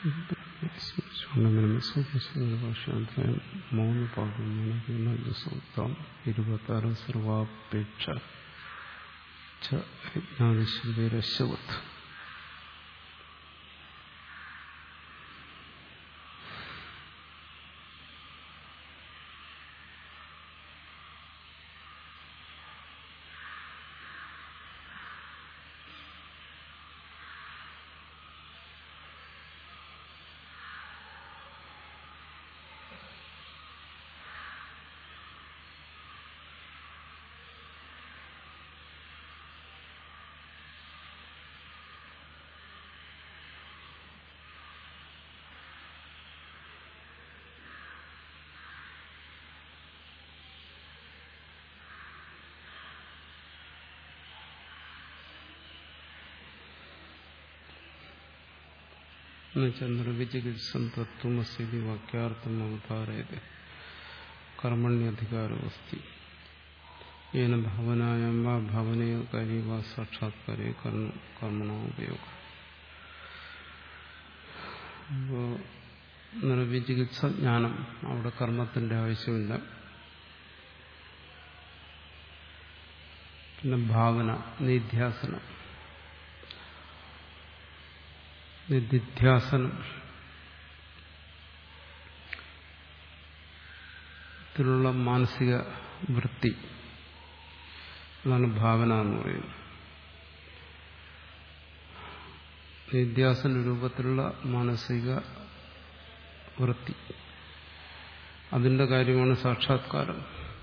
ഭാഷാധ്യായം മൂന്ന് പതിമൂന്ന് സൂത്രം ഇരുപത്താറ് സർവാപേക്ഷ വിജ്ഞാനശ്രീരശവത്ത് എന്നുവെച്ചാൽ നിർവിചികിത്സം തത്വമസ്ഥിതി വാക്യാർത്ഥം അവതാരയത് കർമ്മണ്യധികാരവസ്തി ഏന ഭാവനായം വാ ഭാവനയോ കാര്യ വാ സാക്ഷാത്കാരേ കർമ്മണോ ഉപയോഗം അപ്പോൾ നിർവിചികിത്സ ജ്ഞാനം അവിടെ കർമ്മത്തിന്റെ ആവശ്യമില്ല പിന്നെ ഭാവന നിധ്യാസനം നിധ്യാസനം ത്തിലുള്ള മാനസിക വൃത്തി അതാണ് ഭാവന എന്ന് പറയുന്നത് നിധ്യാസന രൂപത്തിലുള്ള മാനസിക വൃത്തി അതിന്റെ കാര്യമാണ് സാക്ഷാത്കാരം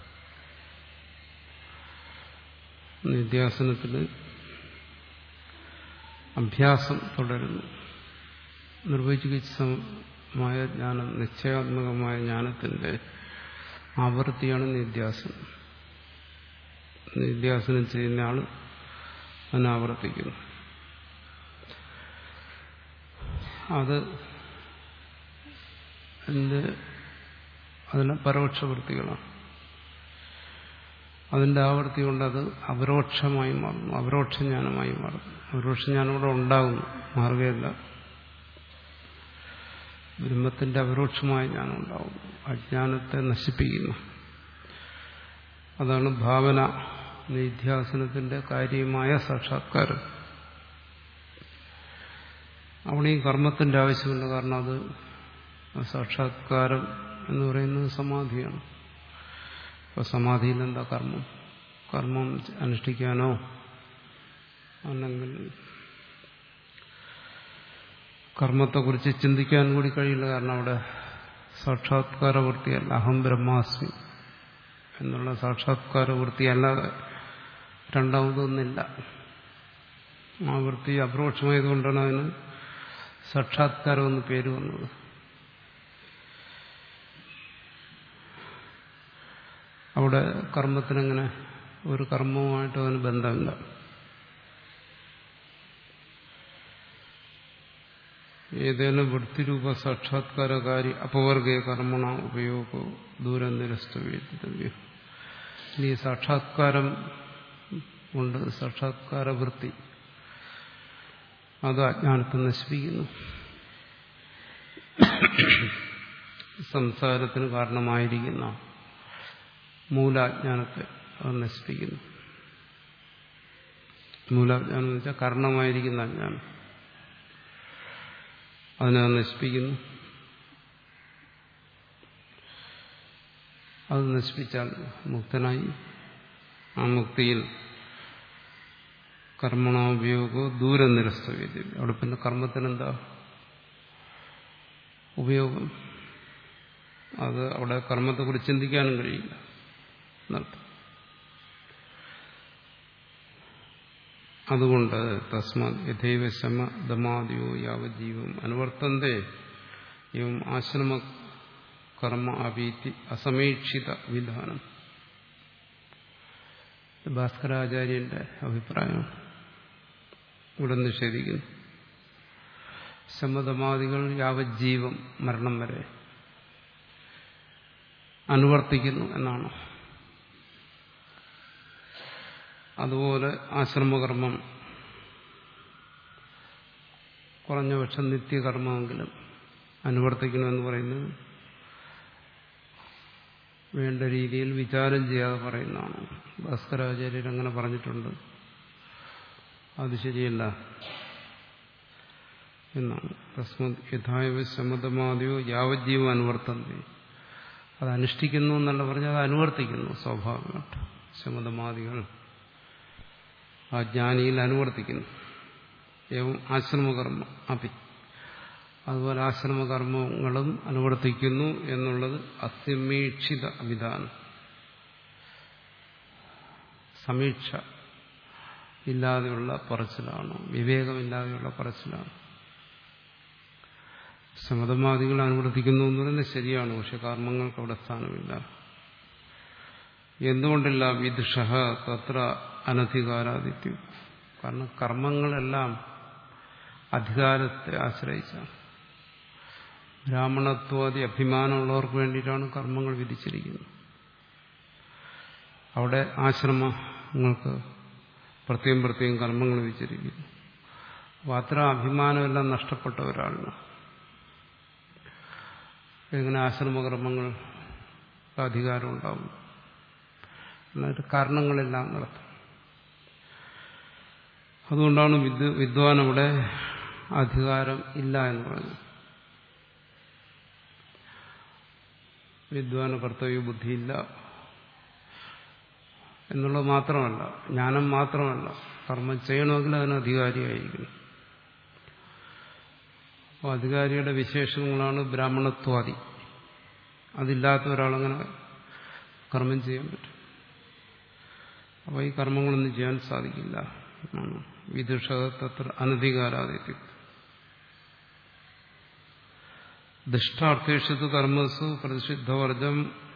നിധ്യാസനത്തിൽ അഭ്യാസം തുടരുന്നു നിർവചികിത്സമായ ജ്ഞാനം നിശ്ചയാത്മകമായ ജ്ഞാനത്തിന്റെ ആവൃത്തിയാണ് നിധ്യാസനം നിധ്യാസനം ചെയ്യുന്ന ആൾ അതിനെ ആവർത്തിക്കുന്നു അത് അതിൻ്റെ അതിന് പരോക്ഷവൃത്തികളാണ് അതിന്റെ ആവർത്തി കൊണ്ട് അത് അപരോക്ഷമായി മാറുന്നു അപരോക്ഷജ്ഞാനമായി മാറുന്നു അപരോക്ഷജ്ഞാനം ഇവിടെ ഉണ്ടാകുന്നു മാറുകയല്ല ബ്രഹ്മത്തിന്റെ അപരോക്ഷമായ ജ്ഞാനം ഉണ്ടാകുന്നു അജ്ഞാനത്തെ നശിപ്പിക്കുന്നു അതാണ് ഭാവന നിധ്യാസനത്തിന്റെ കാര്യമായ സാക്ഷാത്കാരം അവിടെ ഈ കർമ്മത്തിന്റെ ആവശ്യമില്ല കാരണം അത് സാക്ഷാത്കാരം എന്ന് പറയുന്നത് സമാധിയാണ് അപ്പൊ സമാധിയിൽ എന്താ കർമ്മം കർമ്മം അനുഷ്ഠിക്കാനോ അല്ലെങ്കിൽ കർമ്മത്തെക്കുറിച്ച് ചിന്തിക്കാൻ കൂടി കഴിയില്ല കാരണം അവിടെ സാക്ഷാത്കാര വൃത്തിയല്ല അഹം ബ്രഹ്മാസ്മി എന്നുള്ള സാക്ഷാത്കാര വൃത്തിയല്ലാതെ രണ്ടാമതൊന്നില്ല ആ വൃത്തി അപരോക്ഷമായതുകൊണ്ടാണ് അതിന് സാക്ഷാത്കാരം എന്ന് പേര് വന്നത് അവിടെ കർമ്മത്തിനങ്ങനെ ഒരു കർമ്മവുമായിട്ട് അതിന് ബന്ധമില്ല ഏതേലും വൃത്തിരൂപ സാക്ഷാത്കാരകാരി അപവർഗീയ കർമ്മണ ഉപയോഗോ ദൂരം നിരസ്തവ്യം ഇനി സാക്ഷാത്കാരം ഉണ്ട് സാക്ഷാത്കാര വൃത്തി അത് അജ്ഞാനത്തെ നശിപ്പിക്കുന്നു സംസാരത്തിന് കാരണമായിരിക്കുന്ന മൂലാജ്ഞാനത്തെ അത് നശിപ്പിക്കുന്നു മൂലാജ്ഞാനം എന്ന് വെച്ചാൽ കാരണമായിരിക്കുന്ന അജ്ഞാനം അതിനെ നശിപ്പിക്കുന്നു അത് നശിപ്പിച്ചാൽ മുക്തനായി ആ മുക്തിയിൽ കർമ്മണോപയോഗോ ദൂരം നിരസ്തവ്യത അവിടെ പിന്നെ കർമ്മത്തിനെന്താ ഉപയോഗം അത് അവിടെ കർമ്മത്തെക്കുറിച്ച് ചിന്തിക്കാനും കഴിയില്ല എന്നർത്ഥം അതുകൊണ്ട് തസ്മാത് യഥൈവ ശമ ദമാദിയോ യാവജീവം അനുവർത്തന്തേ എവം ആശ്രമ കർമ്മ അഭീതി അസമീക്ഷിത വിധാനം ഭാസ്കരാചാര്യന്റെ അഭിപ്രായം ഇവിടെ നിഷേധിക്കുന്നു ശമതമാദികൾ യാവജ്ജീവം മരണം വരെ അനുവർത്തിക്കുന്നു എന്നാണ് അതുപോലെ ആശ്രമകർമ്മം കുറഞ്ഞ പക്ഷം നിത്യകർമ്മമെങ്കിലും അനുവർത്തിക്കണമെന്ന് പറയുന്നത് വേണ്ട രീതിയിൽ വിചാരം ചെയ്യാതെ പറയുന്നതാണ് ഭാസ്കരാചാര്യർ അങ്ങനെ പറഞ്ഞിട്ടുണ്ട് അത് ശരിയല്ല എന്നാണ് തസ്മത് യഥായവ ശമതമാദിയോ യാവജ്ജീവം അനുവർത്തന്തി അത് അനുഷ്ഠിക്കുന്നു എന്നല്ല പറഞ്ഞാൽ അത് അനുവർത്തിക്കുന്നു സ്വാഭാവികമായിട്ട് ശമതമാദികൾ ആ ജ്ഞാനിയിൽ അനുവർത്തിക്കുന്നു ഏവം ആശ്രമകർമ്മ അപി അതുപോലെ ആശ്രമകർമ്മങ്ങളും അനുവർത്തിക്കുന്നു എന്നുള്ളത് അസമീക്ഷിത അഭിധാനം സമീക്ഷ ഇല്ലാതെയുള്ള പറച്ചിലാണ് വിവേകമില്ലാതെയുള്ള പറച്ചിലാണ് സമതമാദികൾ അനുവർത്തിക്കുന്നു എന്ന് പറയുന്നത് ശരിയാണ് പക്ഷെ കർമ്മങ്ങൾക്ക് അവിടെ സ്ഥാനമില്ല എന്തുകൊണ്ടില്ല വിദുഷ തത്ര അനധികാരാദിത്യം കാരണം കർമ്മങ്ങളെല്ലാം അധികാരത്തെ ആശ്രയിച്ചാണ് ബ്രാഹ്മണത്വാദി അഭിമാനമുള്ളവർക്ക് വേണ്ടിയിട്ടാണ് കർമ്മങ്ങൾ വിധിച്ചിരിക്കുന്നത് അവിടെ ആശ്രമങ്ങൾക്ക് പ്രത്യേകം പ്രത്യേകം കർമ്മങ്ങൾ വിധിച്ചിരിക്കുന്നു അപ്പോൾ അത്ര അഭിമാനമെല്ലാം നഷ്ടപ്പെട്ട ഒരാളിന് എങ്ങനെ ആശ്രമകർമ്മങ്ങൾ അധികാരം ഉണ്ടാവും എന്നിട്ട് കാരണങ്ങളെല്ലാം നടത്തും അതുകൊണ്ടാണ് വിദ് വിദ്വാൻ അവിടെ അധികാരം ഇല്ല എന്ന് പറഞ്ഞത് വിദ്വാന് കർത്തവ്യ ബുദ്ധിയില്ല എന്നുള്ളത് മാത്രമല്ല ജ്ഞാനം മാത്രമല്ല കർമ്മം ചെയ്യണമെങ്കിൽ അതിന് അധികാരിയായിരിക്കണം അപ്പോൾ അധികാരിയുടെ വിശേഷങ്ങളാണ് ബ്രാഹ്മണത്വാദി അതില്ലാത്ത ഒരാളങ്ങനെ കർമ്മം ചെയ്യാൻ പറ്റും അപ്പോൾ ഈ കർമ്മങ്ങളൊന്നും ചെയ്യാൻ സാധിക്കില്ല എന്നാണ് വിദുഷ തത്ര അനധികാരാദിത്യം ദുഷ്ടാർത്ഥേഷു കർമ്മസു പ്രതിഷിദ്ധവർജം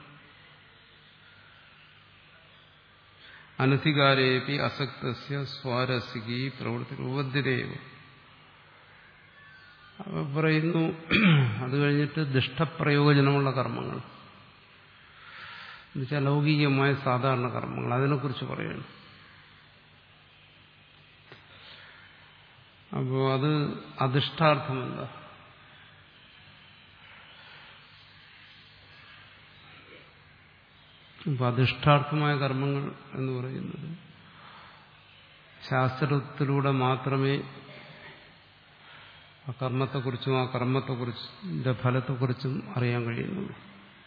അനധികാരേപി അസക്തസ്യ സ്വാരസികി പ്രവൃത്തി ഉപദ്രവ അപ്പൊ പറയുന്നു അത് കഴിഞ്ഞിട്ട് ദുഷ്ടപ്രയോജനമുള്ള കർമ്മങ്ങൾ എന്നുവെച്ചാൽ ലൗകികമായ സാധാരണ കർമ്മങ്ങൾ അതിനെക്കുറിച്ച് പറയുന്നു അപ്പോൾ അത് അധിഷ്ഠാർത്ഥമല്ല അപ്പോൾ അധിഷ്ഠാർത്ഥമായ കർമ്മങ്ങൾ എന്ന് പറയുന്നത് ശാസ്ത്രത്തിലൂടെ മാത്രമേ ആ കർമ്മത്തെക്കുറിച്ചും ആ കർമ്മത്തെക്കുറിച്ചിന്റെ ഫലത്തെക്കുറിച്ചും അറിയാൻ കഴിയുന്നുള്ളൂ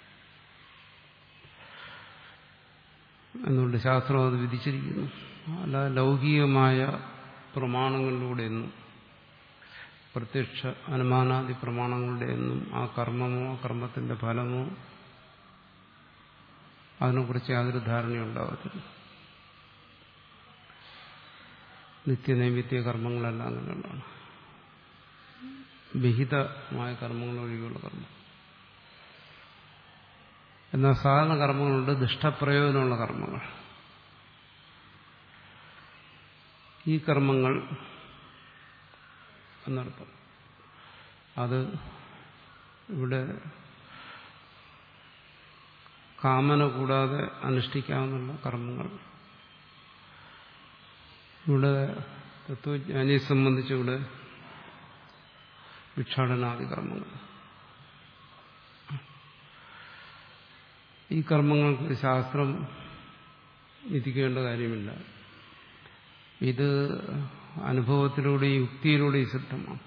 എന്നുകൊണ്ട് ശാസ്ത്രം അത് വിധിച്ചിരിക്കുന്നു അല്ല ലൗകികമായ പ്രമാണങ്ങളിലൂടെയൊന്നും പ്രത്യക്ഷ അനുമാനാദി പ്രമാണങ്ങളുടെയൊന്നും ആ കർമ്മമോ ആ കർമ്മത്തിന്റെ ഫലമോ അതിനെക്കുറിച്ച് യാതൊരു ധാരണയുണ്ടാവത്തില്ല നിത്യനൈമിത്യ കർമ്മങ്ങളെല്ലാം അങ്ങനെയുള്ളതാണ് വിഹിതമായ കർമ്മങ്ങൾ ഒഴികെയുള്ള കർമ്മം എന്നാൽ സാധാരണ കർമ്മങ്ങളുണ്ട് ദുഷ്ടപ്രയോജനമുള്ള കർമ്മങ്ങൾ ഈ കർമ്മങ്ങൾ എന്നർത്ഥം അത് ഇവിടെ കാമന കൂടാതെ അനുഷ്ഠിക്കാവുന്ന കർമ്മങ്ങൾ ഇവിടെ തത്വജ്ഞാനിയെ സംബന്ധിച്ച് ഇവിടെ ഭിക്ഷാടനാദി കർമ്മങ്ങൾ ഈ കർമ്മങ്ങൾക്ക് ശാസ്ത്രം വിധിക്കേണ്ട കാര്യമില്ല ഇത് അനുഭവത്തിലൂടെയും യുക്തിയിലൂടെയും സിദ്ധമാണ്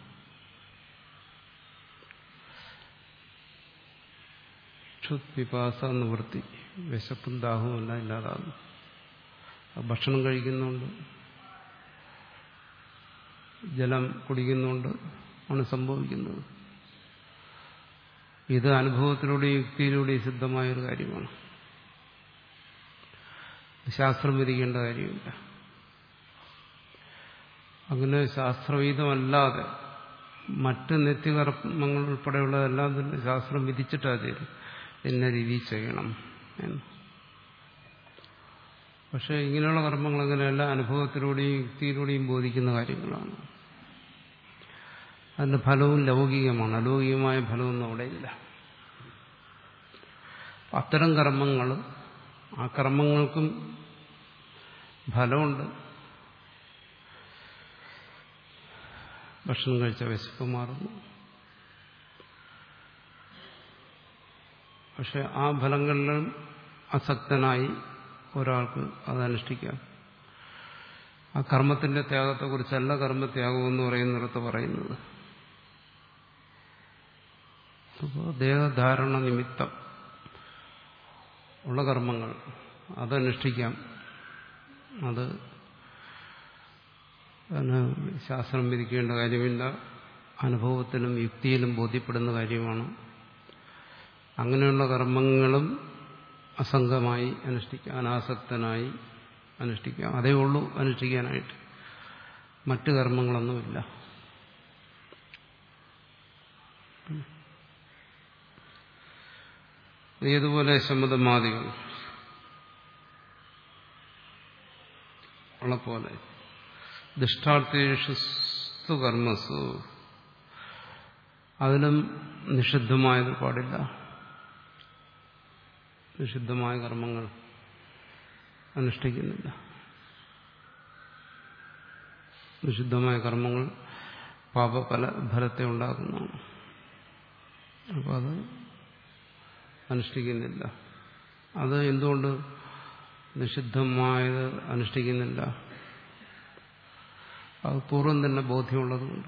പിപാസ നിവൃത്തി വിശപ്പും ദാഹവും എല്ലാം ഇല്ലാതാകുന്നു ഭക്ഷണം കഴിക്കുന്നുണ്ട് ജലം കുടിക്കുന്നുണ്ട് ആണ് സംഭവിക്കുന്നത് ഇത് അനുഭവത്തിലൂടെയും യുക്തിയിലൂടെയും സിദ്ധമായൊരു കാര്യമാണ് ശാസ്ത്രം വിധിക്കേണ്ട കാര്യമില്ല അങ്ങനെ ശാസ്ത്രവീതമല്ലാതെ മറ്റ് നിത്യകർമ്മങ്ങൾ ഉൾപ്പെടെയുള്ളതെല്ലാം തന്നെ ശാസ്ത്രം വിധിച്ചിട്ടാ ചെയ്തു എന്ന രീതിയിൽ ചെയ്യണം എന്ന് പക്ഷെ ഇങ്ങനെയുള്ള കർമ്മങ്ങൾ അങ്ങനെയല്ല അനുഭവത്തിലൂടെയും യുക്തിയിലൂടെയും ബോധിക്കുന്ന കാര്യങ്ങളാണ് അതിന്റെ ഫലവും ലൗകികമാണ് അലൗകികമായ ഫലമൊന്നും അവിടെയില്ല അത്തരം കർമ്മങ്ങൾ ആ കർമ്മങ്ങൾക്കും ഫലമുണ്ട് ഭക്ഷണം കഴിച്ച വിശപ്പ് മാറുന്നു പക്ഷെ ആ ഫലങ്ങളിലും അസക്തനായി ഒരാൾക്ക് അത് അനുഷ്ഠിക്കാം ആ കർമ്മത്തിന്റെ ത്യാഗത്തെക്കുറിച്ചല്ല കർമ്മത്യാഗം എന്ന് പറയുന്നിടത്ത് പറയുന്നത് അപ്പോൾ ദേഹധാരണ നിമിത്തം ഉള്ള കർമ്മങ്ങൾ അതനുഷ്ഠിക്കാം അത് അതിന് ശാസ്ത്രം വിധിക്കേണ്ട കാര്യമില്ല അനുഭവത്തിലും യുക്തിയിലും ബോധ്യപ്പെടുന്ന കാര്യമാണ് അങ്ങനെയുള്ള കർമ്മങ്ങളും അസംഗമായി അനുഷ്ഠിക്കാം അനാസക്തനായി അനുഷ്ഠിക്കാം അതേ ഉള്ളൂ അനുഷ്ഠിക്കാനായിട്ട് മറ്റു കർമ്മങ്ങളൊന്നുമില്ല ഏതുപോലെ ശമ്മതമാദികൾ ഉള്ളപോലെ ദുഷ്ടാർത്ഥേഷു കർമ്മസു അതിലും നിഷിദ്ധമായത് പാടില്ല നിഷിദ്ധമായ കർമ്മങ്ങൾ അനുഷ്ഠിക്കുന്നില്ല നിഷിദ്ധമായ കർമ്മങ്ങൾ പാപഫല ഫലത്തെ ഉണ്ടാക്കുന്നതാണ് അപ്പോൾ അത് അനുഷ്ഠിക്കുന്നില്ല അത് എന്തുകൊണ്ട് നിഷിദ്ധമായത് അനുഷ്ഠിക്കുന്നില്ല അത് പൂർവ്വം തന്നെ ബോധ്യമുള്ളതുകൊണ്ട്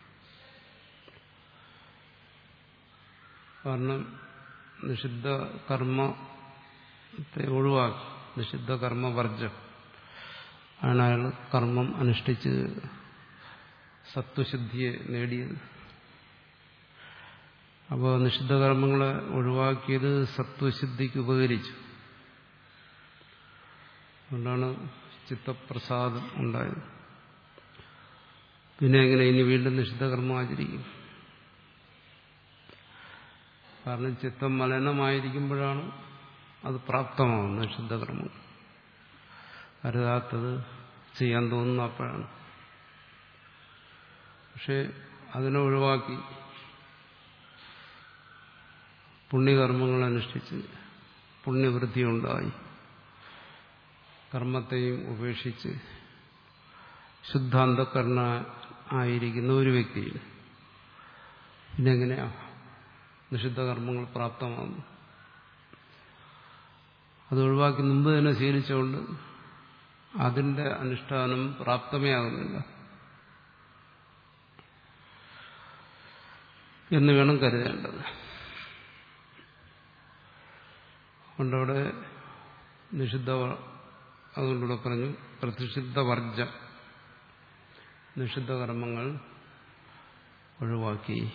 കാരണം നിഷിദ്ധ കർമ്മത്തെ ഒഴിവാക്കി നിഷിദ്ധ കർമ്മവർജം ആണ് അയാൾ കർമ്മം അനുഷ്ഠിച്ച് സത്വശുദ്ധിയെ നേടിയത് അപ്പോൾ നിഷിദ്ധ കർമ്മങ്ങളെ ഒഴിവാക്കിയത് സത്വശുദ്ധിക്ക് ഉപകരിച്ചു അതുകൊണ്ടാണ് ചിത്തപ്രസാദം ഉണ്ടായത് പിന്നെ എങ്ങനെ ഇനി വീണ്ടും നിഷിദ്ധകർമ്മം ആചരിക്കും കാരണം ചിത്തം മലനമായിരിക്കുമ്പോഴാണ് അത് പ്രാപ്തമാവുന്നത് നിഷിദ്ധകർമ്മം അരുതാത്തത് ചെയ്യാൻ തോന്നുന്ന അപ്പോഴാണ് പക്ഷെ അതിനെ ഒഴിവാക്കി പുണ്യകർമ്മങ്ങൾ അനുഷ്ഠിച്ച് പുണ്യവൃത്തി ഉണ്ടായി കർമ്മത്തെയും ഉപേക്ഷിച്ച് ശുദ്ധാന്തകരണ ആയിരിക്കുന്ന ഒരു വ്യക്തിയിൽ പിന്നെ എങ്ങനെയാ നിഷിദ്ധ കർമ്മങ്ങൾ പ്രാപ്തമാകുന്നു അത് ഒഴിവാക്കി മുമ്പ് തന്നെ ശീലിച്ചുകൊണ്ട് അതിന്റെ അനുഷ്ഠാനം പ്രാപ്തമേ ആകുന്നില്ല എന്ന് വേണം കരുതേണ്ടത് അതുകൊണ്ടവിടെ നിഷിദ്ധ അതുകൊണ്ടിവിടെ പറഞ്ഞു പ്രതിഷിദ്ധ വർജ നിഷിദ്ധ കർമ്മങ്ങൾ ഒഴിവാക്കി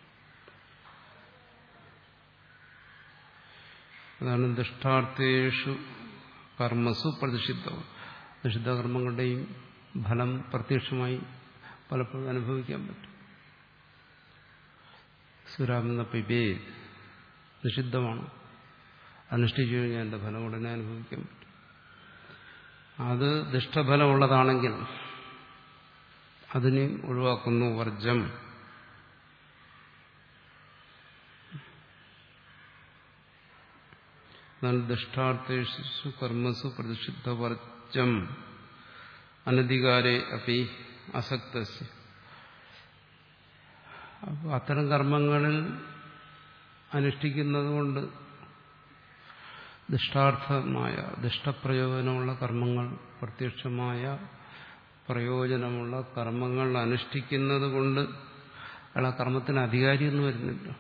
അതാണ് ദുഷ്ടാർത്ഥേഷു കർമ്മസു പ്രതിഷിദ്ധം നിഷിദ്ധ കർമ്മങ്ങളുടെയും ഫലം പ്രത്യക്ഷമായി പലപ്പോഴും അനുഭവിക്കാൻ പറ്റും സുരാമെന്ന പിബേ നിഷിദ്ധമാണ് അനുഷ്ഠിച്ചു കഴിഞ്ഞാൽ എൻ്റെ ഫലം ഉടനെ അനുഭവിക്കാൻ പറ്റും അത് ദുഷ്ടഫലമുള്ളതാണെങ്കിൽ അതിനെ ഒഴിവാക്കുന്നു വർജം ദുഷ്ടാർത്ഥേഷു കർമ്മസു പ്രതിഷിദ്ധ വർജം അനധികാരെ അപ്പി അസക്തസ്യ അപ്പോൾ അത്തരം കർമ്മങ്ങളിൽ അനുഷ്ഠിക്കുന്നത് കൊണ്ട് ദുഷ്ടാർത്ഥമായ ദുഷ്ടപ്രയോജനമുള്ള കർമ്മങ്ങൾ പ്രത്യക്ഷമായ പ്രയോജനമുള്ള കർമ്മങ്ങൾ അനുഷ്ഠിക്കുന്നത് കൊണ്ട് അയാൾ ആ കർമ്മത്തിന് അധികാരിയൊന്നും വരുന്നില്ല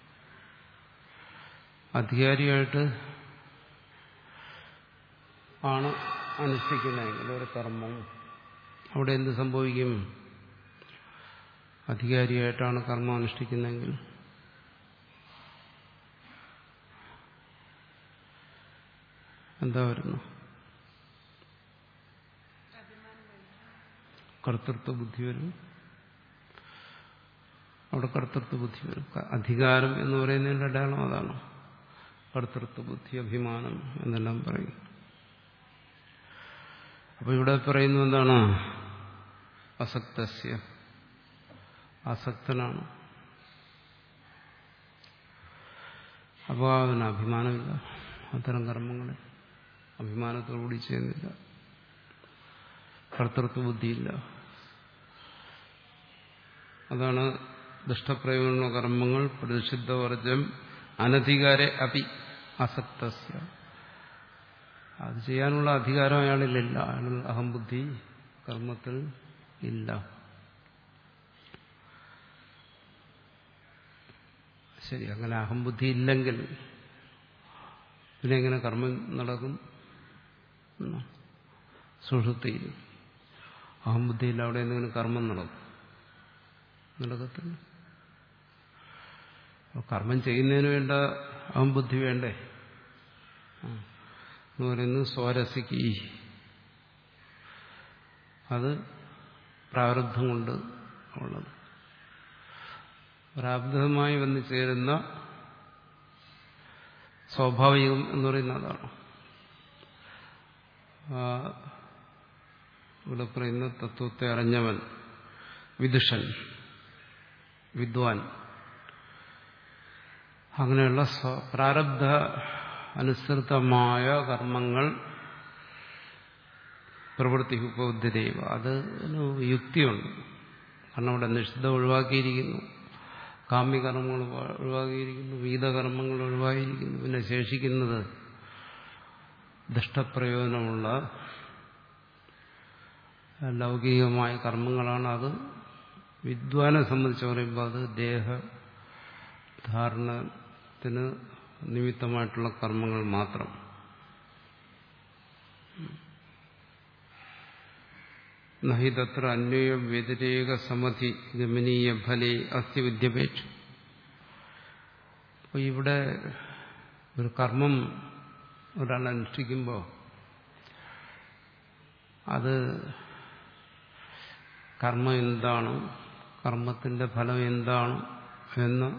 അധികാരിയായിട്ട് ആണ് അനുഷ്ഠിക്കുന്നതെങ്കിൽ ഒരു കർമ്മം അവിടെ എന്ത് സംഭവിക്കും അധികാരിയായിട്ടാണ് കർമ്മം അനുഷ്ഠിക്കുന്നതെങ്കിൽ എന്താ വരുന്നു കർത്തൃത്വ ബുദ്ധി വരും അവിടെ കർത്തൃത്വ ബുദ്ധി വരും അധികാരം എന്ന് പറയുന്നതിന്റെ അടയാളം അതാണ് കർത്തൃത്വ ബുദ്ധി അഭിമാനം എന്നെല്ലാം പറയും അപ്പൊ ഇവിടെ പറയുന്നു എന്താണ് അസക്തസ്യ ആസക്തനാണ് അപ്പോൾ അവന് അഭിമാനമില്ല അത്തരം കർമ്മങ്ങളെ അഭിമാനത്തോടുകൂടി ചെയ്യുന്നില്ല കർത്തൃത്വ ബുദ്ധിയില്ല അതാണ് ദുഷ്ടപ്രയോജന കർമ്മങ്ങൾ പ്രതിഷിദ്ധവർജം അനധികാരെ അപി അസക്തസ്യ അത് ചെയ്യാനുള്ള അധികാരം അയാളിലില്ല അയാൾ അഹംബുദ്ധി കർമ്മത്തിൽ ഇല്ല ശരി അങ്ങനെ അഹംബുദ്ധി ഇല്ലെങ്കിൽ പിന്നെ എങ്ങനെ കർമ്മം നടക്കും സുഷുപ്തിയിൽ അഹംബുദ്ധിയിൽ അവിടെ എന്തെങ്കിലും കർമ്മം നടക്കും നടക്കത്തില്ല കർമ്മം ചെയ്യുന്നതിന് വേണ്ട അഹംബുദ്ധി വേണ്ടേ എന്ന് പറയുന്നത് സ്വാരസിക്ക് അത് പ്രാരബ്ധം കൊണ്ട് ഉള്ളത് പ്രാരബ്ധമായി വന്നു ചേരുന്ന സ്വാഭാവികം എന്ന് പറയുന്ന അതാണ് ഇവിടെ പറയുന്ന തത്വത്തെ അറിഞ്ഞവൻ വിദുഷൻ വിദ്വാൻ അങ്ങനെയുള്ള പ്രാരബ്ധ അനുസൃതമായ കർമ്മങ്ങൾ പ്രവൃത്തി ഉപബുദ്ധിദേവ അത് യുക്തിയുണ്ട് കാരണം അവിടെ നിഷിദ്ധം ഒഴിവാക്കിയിരിക്കുന്നു കാമ്യകർമ്മങ്ങൾ ഒഴിവാക്കിയിരിക്കുന്നു വീതകർമ്മങ്ങൾ ഒഴിവാക്കിയിരിക്കുന്നു പിന്നെ ശേഷിക്കുന്നത് ദുഷ്ടപ്രയോജനമുള്ള ലൗകികമായ കർമ്മങ്ങളാണ് അത് വിദ്വാനെ സംബന്ധിച്ച് പറയുമ്പോൾ അത് ദേഹധാരണത്തിന് നിമിത്തമായിട്ടുള്ള കർമ്മങ്ങൾ മാത്രം നഹി തത്ര അന്വയ വ്യതിരേക സമധി ഗമനീയ ഫലേ അസ്ഥി വിദ്യപേക്ഷ അപ്പോൾ ഇവിടെ ഒരു കർമ്മം ഒരാൾ അനുഷ്ഠിക്കുമ്പോൾ അത് കർമ്മം എന്താണ് കർമ്മത്തിന്റെ ഫലം എന്താണ് എന്ന്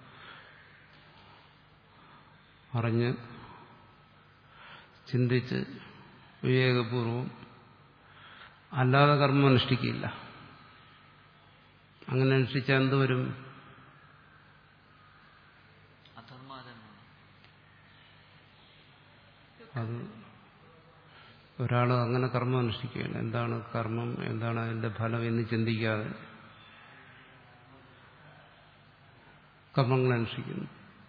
അറിഞ്ഞ് ചിന്തിച്ച് വിവേകപൂർവം അല്ലാതെ കർമ്മം അനുഷ്ഠിക്കില്ല അങ്ങനെ അനുഷ്ഠിച്ചാൽ എന്ത് വരും അത് ഒരാൾ അങ്ങനെ കർമ്മം അനുഷ്ഠിക്കുകയാണ് എന്താണ് കർമ്മം എന്താണ് അതിന്റെ ഫലം എന്ന് ചിന്തിക്കാതെ കർമ്മങ്ങൾ അനുഷ്ഠിക്കുന്നു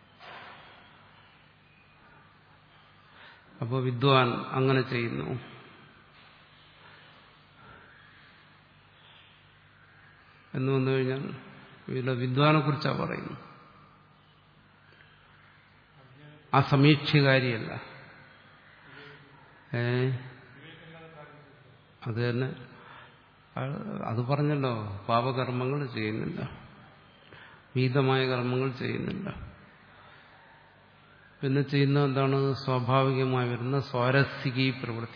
അപ്പോൾ വിദ്വാൻ അങ്ങനെ ചെയ്യുന്നു എന്ന് വന്നു കഴിഞ്ഞാൽ ഇതിലെ വിദ്വാനെ കുറിച്ചാണ് പറയുന്നു ആ സമീക്ഷകാരിയല്ല ഏ അത് തന്നെ അത് പറഞ്ഞല്ലോ പാപകർമ്മങ്ങൾ ചെയ്യുന്നില്ല വീതമായ കർമ്മങ്ങൾ ചെയ്യുന്നില്ല പിന്നെ ചെയ്യുന്ന എന്താണ് സ്വാഭാവികമായി വരുന്ന സ്വാരസ്യകീ പ്രവൃത്തി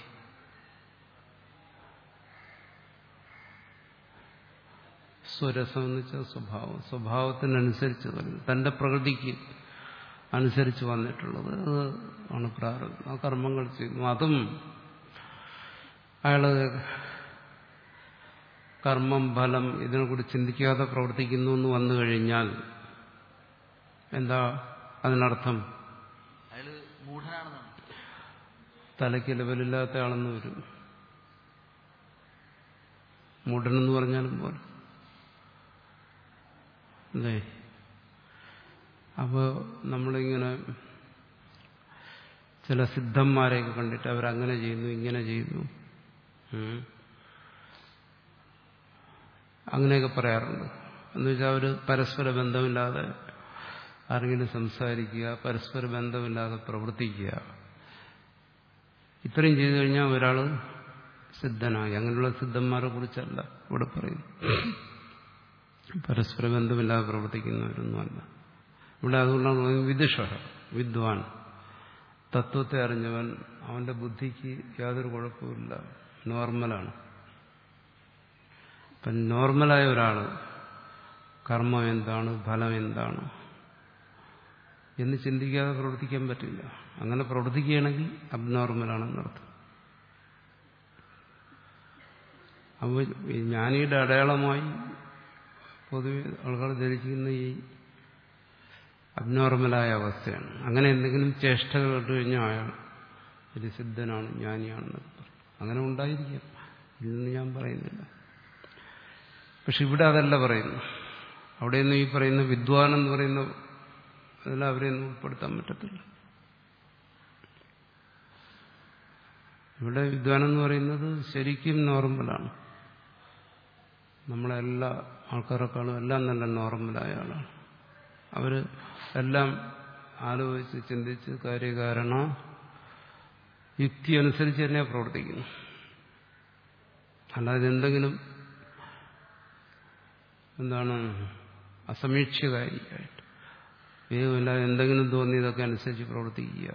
സ്വരസം എന്ന് വെച്ചാൽ സ്വഭാവം സ്വഭാവത്തിനനുസരിച്ച് വരുന്നത് തന്റെ പ്രകൃതിക്ക് അനുസരിച്ച് വന്നിട്ടുള്ളത് അത് ആണ് പ്രാരംഭം ആ കർമ്മങ്ങൾ ചെയ്യുന്നു അതും അയാള് കർമ്മം ഫലം ഇതിനെക്കുറിച്ച് ചിന്തിക്കാതെ പ്രവർത്തിക്കുന്നു എന്ന് വന്നു കഴിഞ്ഞാൽ എന്താ അതിനർത്ഥം അയാള് മൂഢനാണെന്നാണ് തലയ്ക്ക് ലെവലില്ലാത്ത ആളെന്ന് വരും മൂഢനെന്ന് പറഞ്ഞാലും പോലെ അല്ലേ അപ്പോൾ നമ്മളിങ്ങനെ ചില സിദ്ധന്മാരെയൊക്കെ കണ്ടിട്ട് അവരങ്ങനെ ചെയ്യുന്നു ഇങ്ങനെ ചെയ്യുന്നു ഉം. അങ്ങനെയൊക്കെ പറയാറുണ്ട് എന്നുവെച്ചാൽ അവർ പരസ്പര ബന്ധമില്ലാതെ ആരെങ്കിലും സംസാരിക്കുക പരസ്പര ബന്ധമില്ലാതെ പ്രവർത്തിക്കുക ഇത്രയും ചെയ്തു കഴിഞ്ഞാൽ ഒരാൾ സിദ്ധനായി അങ്ങനെയുള്ള സിദ്ധന്മാരെ കുറിച്ചല്ല ഇവിടെ പറയുന്നു പരസ്പര ബന്ധമില്ലാതെ പ്രവർത്തിക്കുന്നവരൊന്നുമല്ല ഇവിടെ അതുകൊണ്ടാണ് പറയുന്നത് വിദുഷ വിദ്വാൻ തത്വത്തെ അറിഞ്ഞവൻ അവന്റെ ബുദ്ധിക്ക് യാതൊരു കുഴപ്പമില്ല നോർമലാണ് ഇപ്പം നോർമലായ ഒരാൾ കർമ്മം എന്താണ് ഫലം എന്താണ് എന്ന് ചിന്തിക്കാതെ പ്രവർത്തിക്കാൻ പറ്റില്ല അങ്ങനെ പ്രവർത്തിക്കുകയാണെങ്കിൽ അബ്നോർമലാണെന്നർത്ഥം അപ്പോൾ ഈ ജ്ഞാനിയുടെ അടയാളമായി പൊതുവെ ആൾക്കാർ ധരിച്ചിരിക്കുന്ന ഈ അബ്നോർമലായ അവസ്ഥയാണ് അങ്ങനെ എന്തെങ്കിലും ചേഷ്ടകൾ കേട്ട് കഴിഞ്ഞാൽ അയാൾ ഒരു സിദ്ധനാണ് ജ്ഞാനിയാണെന്നൊക്കെ പറയും അങ്ങനെ ഉണ്ടായിരിക്കാം ഇതെന്ന് ഞാൻ പറയുന്നില്ല പക്ഷെ ഇവിടെ അതല്ല പറയുന്നു അവിടെയൊന്നും ഈ പറയുന്ന വിദ്വാൻ എന്ന് പറയുന്ന അതിലവരെയൊന്നും ഉൾപ്പെടുത്താൻ പറ്റത്തില്ല ഇവിടെ വിദ്വാനെന്ന് പറയുന്നത് ശരിക്കും നോർമലാണ് നമ്മളെല്ലാ ആൾക്കാരെക്കാളും എല്ലാം നല്ല നോർമലായ ആളാണ് അവർ എല്ലാം ആലോചിച്ച് ചിന്തിച്ച് കാര്യകാരണ യുക്തി അനുസരിച്ച് തന്നെ പ്രവർത്തിക്കുന്നു അല്ലാതെ എന്തെങ്കിലും എന്താണ് അസമീക്ഷ്യകാരിയായിട്ട് വേഗമില്ലാതെ എന്തെങ്കിലും തോന്നിയതൊക്കെ അനുസരിച്ച് പ്രവർത്തിക്കുക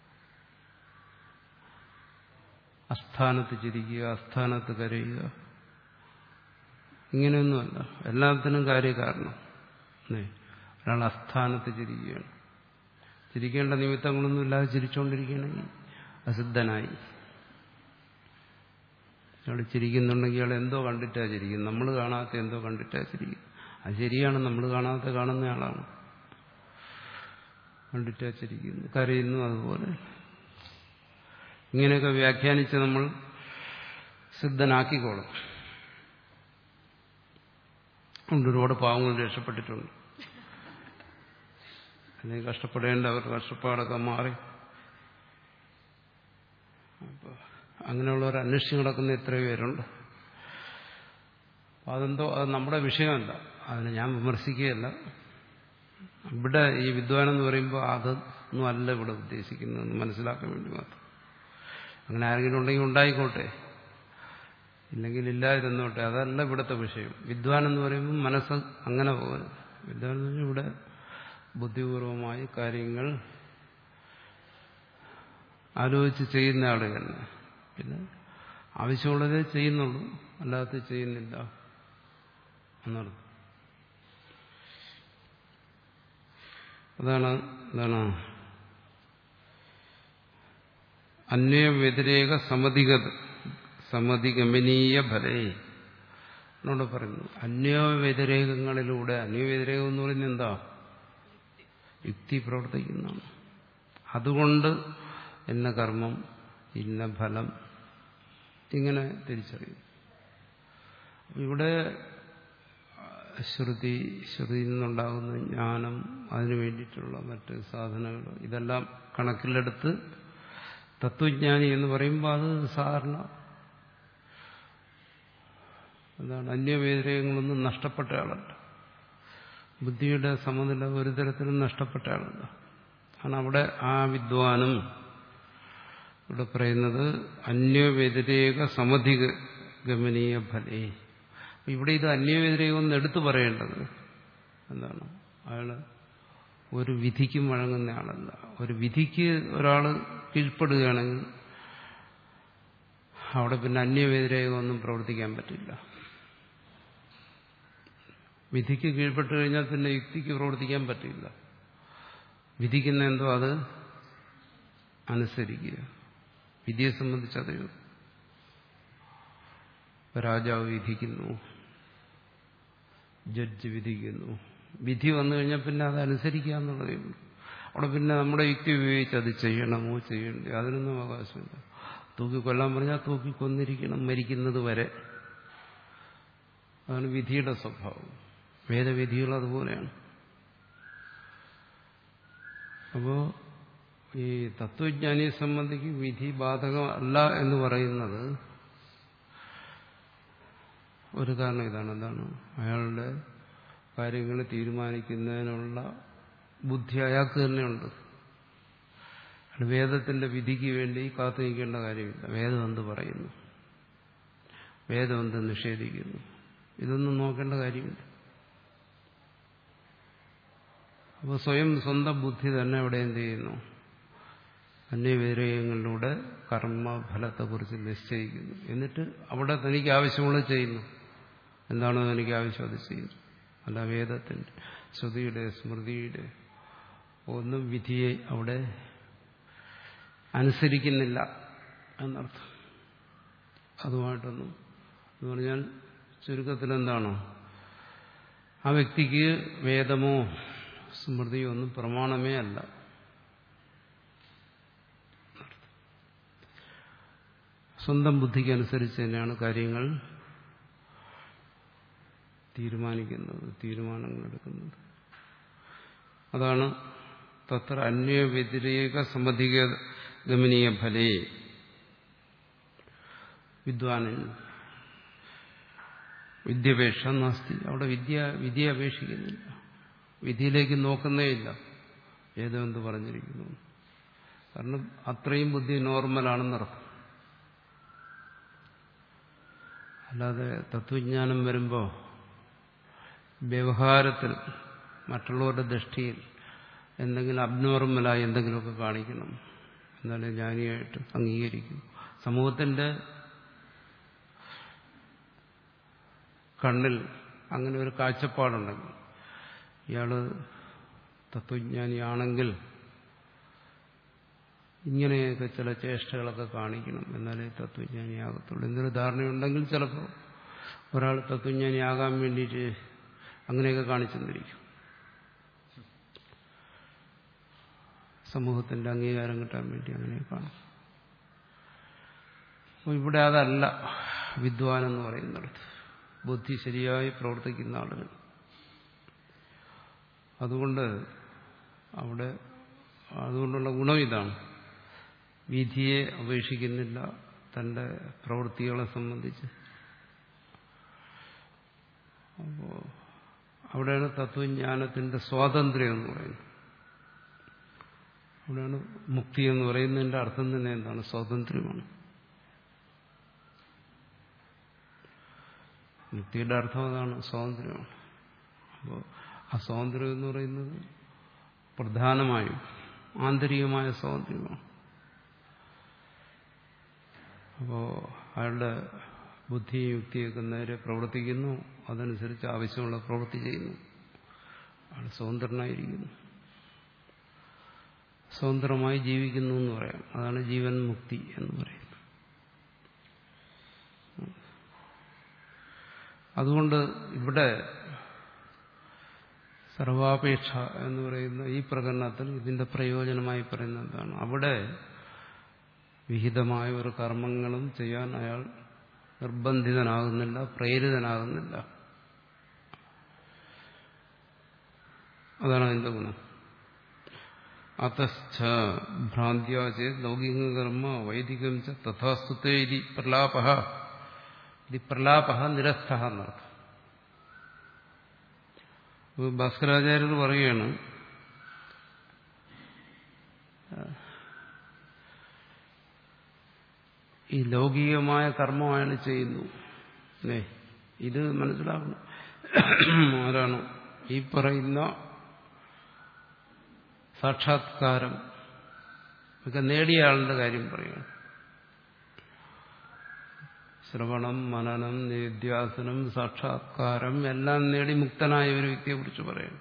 അസ്ഥാനത്ത് ചിരിക്കുക അസ്ഥാനത്ത് കരയുക ഇങ്ങനെയൊന്നുമല്ല എല്ലാത്തിനും കാര്യകാരണം അല്ലേ ഒരാൾ അസ്ഥാനത്ത് ചിരിക്കുകയാണ് ചിരിക്കേണ്ട നിമിത്തങ്ങളൊന്നും ഇല്ലാതെ ചിരിച്ചുകൊണ്ടിരിക്കുകയാണെങ്കിൽ അസിദ്ധനായി അയാൾ ചിരിക്കുന്നുണ്ടെങ്കിൽ അയാൾ എന്തോ കണ്ടിട്ടാ ചിരിക്കും നമ്മൾ കാണാത്ത എന്തോ കണ്ടിട്ടാ ചിരിക്കും അത് ശരിയാണ് നമ്മൾ കാണാത്ത കാണുന്ന ആളാണ് കണ്ടിട്ടാ ചിരിക്കുന്നു കരയുന്നു അതുപോലെ ഇങ്ങനെയൊക്കെ വ്യാഖ്യാനിച്ച് നമ്മൾ സിദ്ധനാക്കിക്കോളും ഉണ്ട് ഒരുപാട് പാവങ്ങൾ രക്ഷപ്പെട്ടിട്ടുണ്ട് അല്ലെങ്കിൽ കഷ്ടപ്പെടേണ്ടവർ കഷ്ടപ്പാടൊക്കെ മാറി അപ്പോൾ അങ്ങനെയുള്ളവർ അന്വേഷിച്ച് കിടക്കുന്ന എത്രയോ പേരുണ്ട് അതെന്തോ അത് നമ്മുടെ വിഷയമല്ല അതിനെ ഞാൻ വിമർശിക്കുകയല്ല ഇവിടെ ഈ വിദ്വാനെന്ന് പറയുമ്പോൾ അതൊന്നും അല്ല ഇവിടെ ഉദ്ദേശിക്കുന്നതെന്ന് മനസ്സിലാക്കാൻ വേണ്ടി മാത്രം അങ്ങനെ ആരെങ്കിലും ഉണ്ടെങ്കിൽ ഉണ്ടായിക്കോട്ടെ ഇല്ലെങ്കിൽ ഇല്ലാതിരുന്നോട്ടെ അതല്ല ഇവിടുത്തെ വിഷയം വിദ്വാൻ എന്ന് പറയുമ്പോൾ മനസ്സ് അങ്ങനെ പോകരുത് വിദ്വാൻ എന്ന് പറഞ്ഞാൽ ഇവിടെ ബുദ്ധിപൂർവമായി കാര്യങ്ങൾ ആലോചിച്ച് ചെയ്യുന്ന ആള് തന്നെ പിന്നെ ആവശ്യമുള്ളതേ ചെയ്യുന്നുള്ളൂ അല്ലാതെ ചെയ്യുന്നില്ല എന്നർത്ഥം അതാണ് എന്താണ് അന്വയവ്യതിരേക സമധിക സമധിഗമനീയ ഫലേ എന്നോട് പറയുന്നു അന്വയവ്യതിരേകങ്ങളിലൂടെ അന്വയവ്യതിരേകം എന്ന് പറയുന്നത് എന്താ യുക്തി പ്രവർത്തിക്കുന്നതാണ് അതുകൊണ്ട് ഇന്ന കർമ്മം ഇന്ന ഫലം ഇങ്ങനെ തിരിച്ചറിയും ഇവിടെ ശ്രുതി ശ്രുതിയിൽ നിന്നുണ്ടാകുന്ന ജ്ഞാനം അതിനു വേണ്ടിയിട്ടുള്ള മറ്റ് സാധനങ്ങൾ ഇതെല്ലാം കണക്കിലെടുത്ത് തത്വജ്ഞാനി എന്ന് പറയുമ്പോൾ അത് സാധാരണ എന്താണ് അന്യവ്യതിരേകങ്ങളൊന്നും നഷ്ടപ്പെട്ട ആളല്ല ബുദ്ധിയുടെ സമനില ഒരു തരത്തിലും നഷ്ടപ്പെട്ട ആളല്ല കാരണം അവിടെ ആ വിദ്വാനും ഇവിടെ പറയുന്നത് അന്യവ്യതിരേക സമധിക ഗമനീയ ഫലേ ഇവിടെ ഇത് അന്യവ്യതിരേകം ഒന്ന് എടുത്തു പറയേണ്ടത് എന്താണ് അയാള് ഒരു വിധിക്കും വഴങ്ങുന്ന ആളല്ല ഒരു വിധിക്ക് ഒരാൾ കീഴ്പ്പെടുകയാണെങ്കിൽ അവിടെ പിന്നെ അന്യവ്യതിരേകമൊന്നും പ്രവർത്തിക്കാൻ പറ്റില്ല വിധിക്ക് കീഴ്പ്പെട്ട് കഴിഞ്ഞാൽ പിന്നെ യുക്തിക്ക് പ്രവർത്തിക്കാൻ പറ്റില്ല വിധിക്കുന്ന എന്തോ അത് അനുസരിക്കുക വിധിയെ സംബന്ധിച്ചത് രാജാവ് വിധിക്കുന്നു ജഡ്ജ് വിധിക്കുന്നു വിധി വന്നു കഴിഞ്ഞാൽ പിന്നെ അത് അനുസരിക്കുക എന്നുള്ളതേ ഉള്ളൂ അവിടെ പിന്നെ നമ്മുടെ യുക്തി ഉപയോഗിച്ച് അത് ചെയ്യണമോ ചെയ്യണ്ടേ അതിനൊന്നും അവകാശമില്ല തൂക്കി കൊല്ലാൻ പറഞ്ഞാൽ തൂക്കി കൊന്നിരിക്കണം മരിക്കുന്നത് വരെ അതാണ് വിധിയുടെ സ്വഭാവം വേദവിധികൾ അതുപോലെയാണ് അപ്പോ ഈ തത്വജ്ഞാനിയെ സംബന്ധിച്ച് വിധി ബാധകമല്ല എന്ന് പറയുന്നത് ഒരു കാരണം ഇതാണ് എന്താണ് അയാളുടെ കാര്യങ്ങൾ തീരുമാനിക്കുന്നതിനുള്ള ബുദ്ധി അയാൾക്ക് തന്നെയുണ്ട് വേദത്തിന്റെ വിധിക്ക് വേണ്ടി കാത്തു നിൽക്കേണ്ട കാര്യമില്ല വേദം എന്ത് പറയുന്നു വേദം എന്ത് നിഷേധിക്കുന്നു ഇതൊന്നും നോക്കേണ്ട കാര്യമില്ല അപ്പോൾ സ്വയം സ്വന്തം ബുദ്ധി തന്നെ അവിടെ എന്ത് ചെയ്യുന്നു അന്യവിരയങ്ങളിലൂടെ കർമ്മഫലത്തെക്കുറിച്ച് നിശ്ചയിക്കുന്നു എന്നിട്ട് അവിടെ തനിക്ക് ആവശ്യമുള്ളത് ചെയ്യുന്നു എന്താണോ തനിക്ക് ആവശ്യം അത് ചെയ്യുന്നു അല്ല വേദത്തിന്റെ ശ്രുതിയുടെ സ്മൃതിയുടെ ഒന്നും വിധിയെ അവിടെ അനുസരിക്കുന്നില്ല എന്നർത്ഥം അതുമായിട്ടൊന്നും എന്ന് പറഞ്ഞാൽ ചുരുക്കത്തിൽ എന്താണോ ആ വ്യക്തിക്ക് വേദമോ സ്മൃതിയോ ഒന്നും പ്രമാണമേ അല്ല സ്വന്തം ബുദ്ധിക്ക് അനുസരിച്ച് തന്നെയാണ് കാര്യങ്ങൾ തീരുമാനിക്കുന്നത് തീരുമാനങ്ങൾ എടുക്കുന്നത് അതാണ് തത്ര അന്യ വ്യതിരേക സമധിക ഗമനീയ ഫലേ വിദ്വാനിൽ വിദ്യാപേക്ഷ നാസ്തി അവിടെ വിദ്യ വിധിയെ അപേക്ഷിക്കുന്നില്ല വിധിയിലേക്ക് നോക്കുന്നേയില്ല ഏതോ എന്ത് പറഞ്ഞിരിക്കുന്നു കാരണം അത്രയും ബുദ്ധി നോർമലാണെന്നർത്ഥം അല്ലാതെ തത്വജ്ഞാനം വരുമ്പോൾ വ്യവഹാരത്തിൽ മറ്റുള്ളവരുടെ ദൃഷ്ടിയിൽ എന്തെങ്കിലും അബ്നോർമലായി എന്തെങ്കിലുമൊക്കെ കാണിക്കണം എന്നാലേ ജ്ഞാനിയായിട്ട് അംഗീകരിക്കും സമൂഹത്തിന്റെ കണ്ണിൽ അങ്ങനെ ഒരു കാഴ്ചപ്പാടുണ്ടെങ്കിൽ ഇയാള് തത്വജ്ഞാനിയാണെങ്കിൽ ഇങ്ങനെയൊക്കെ ചില ചേഷ്ടകളൊക്കെ കാണിക്കണം എന്നാലേ തത്വജ്ഞാനിയാകത്തുള്ളൂ എന്നൊരു ധാരണയുണ്ടെങ്കിൽ ചിലപ്പോൾ ഒരാൾ തത്വജ്ഞാനിയാകാൻ വേണ്ടിയിട്ട് അങ്ങനെയൊക്കെ കാണിച്ചെന്നിരിക്കും സമൂഹത്തിന്റെ അംഗീകാരം കിട്ടാൻ വേണ്ടി അങ്ങനെ കാണും അപ്പോൾ ഇവിടെ അതല്ല വിദ്വാൻ എന്ന് പറയുന്നിടത്ത് ബുദ്ധി ശരിയായി പ്രവർത്തിക്കുന്ന ആളുകൾ അതുകൊണ്ട് അവിടെ അതുകൊണ്ടുള്ള ഗുണം ഇതാണ് വിധിയെ അപേക്ഷിക്കുന്നില്ല തന്റെ പ്രവൃത്തികളെ സംബന്ധിച്ച് അപ്പോൾ അവിടെയാണ് തത്വജ്ഞാനത്തിന്റെ സ്വാതന്ത്ര്യം എന്ന് പറയുന്നത് അവിടെയാണ് മുക്തി എന്ന് പറയുന്നതിന്റെ അർത്ഥം തന്നെ എന്താണ് സ്വാതന്ത്ര്യമാണ് മുക്തിയുടെ അർത്ഥം അതാണ് സ്വാതന്ത്ര്യമാണ് അപ്പോൾ ആ സ്വാതന്ത്ര്യം എന്ന് പറയുന്നത് പ്രധാനമായും ആന്തരികമായ സ്വാതന്ത്ര്യമാണ് അപ്പോൾ അയാളുടെ ബുദ്ധിയും യുക്തിയൊക്കെ നേരെ പ്രവർത്തിക്കുന്നു അതനുസരിച്ച് ആവശ്യമുള്ള പ്രവൃത്തി ചെയ്യുന്നു അയാൾ സ്വതന്ത്രനായിരിക്കുന്നു സ്വതന്ത്രമായി ജീവിക്കുന്നു എന്ന് പറയാം അതാണ് ജീവൻ മുക്തി എന്ന് പറയുന്നത് അതുകൊണ്ട് ഇവിടെ സർവാപേക്ഷ എന്ന് പറയുന്ന ഈ പ്രകടനത്തിൽ ഇതിന്റെ പ്രയോജനമായി പറയുന്നത് എന്താണ് അവിടെ വിഹിതമായ ഒരു കർമ്മങ്ങളും ചെയ്യാൻ അയാൾ നിർബന്ധിതനാകുന്നില്ല പ്രേരിതനാകുന്നില്ല അതാണ് അതിന്റെ ഗുണം അതശ്ച ഭ്രാന്ത്യാചേ ലൗകിക കർമ്മ വൈദികം ച തഥാസ്തുതേ ഇതി പ്രലാപ ഇത് പ്രലാപ നിരസ്ഥ എന്നർത്ഥം ഭാസ്കരാചാര്യർ പറയുകയാണ് ഈ ലൗകികമായ കർമ്മം അയാൾ ചെയ്യുന്നു അല്ലേ ഇത് മനസ്സിലാക്കണം ആരാണ് ഈ പറയുന്ന സാക്ഷാത്കാരം ഒക്കെ നേടിയ ആളുടെ കാര്യം പറയുകയാണ് ശ്രവണം മനനം നിധ്യാസനം സാക്ഷാത്കാരം എല്ലാം നേടി മുക്തനായ ഒരു വ്യക്തിയെ കുറിച്ച് പറയണം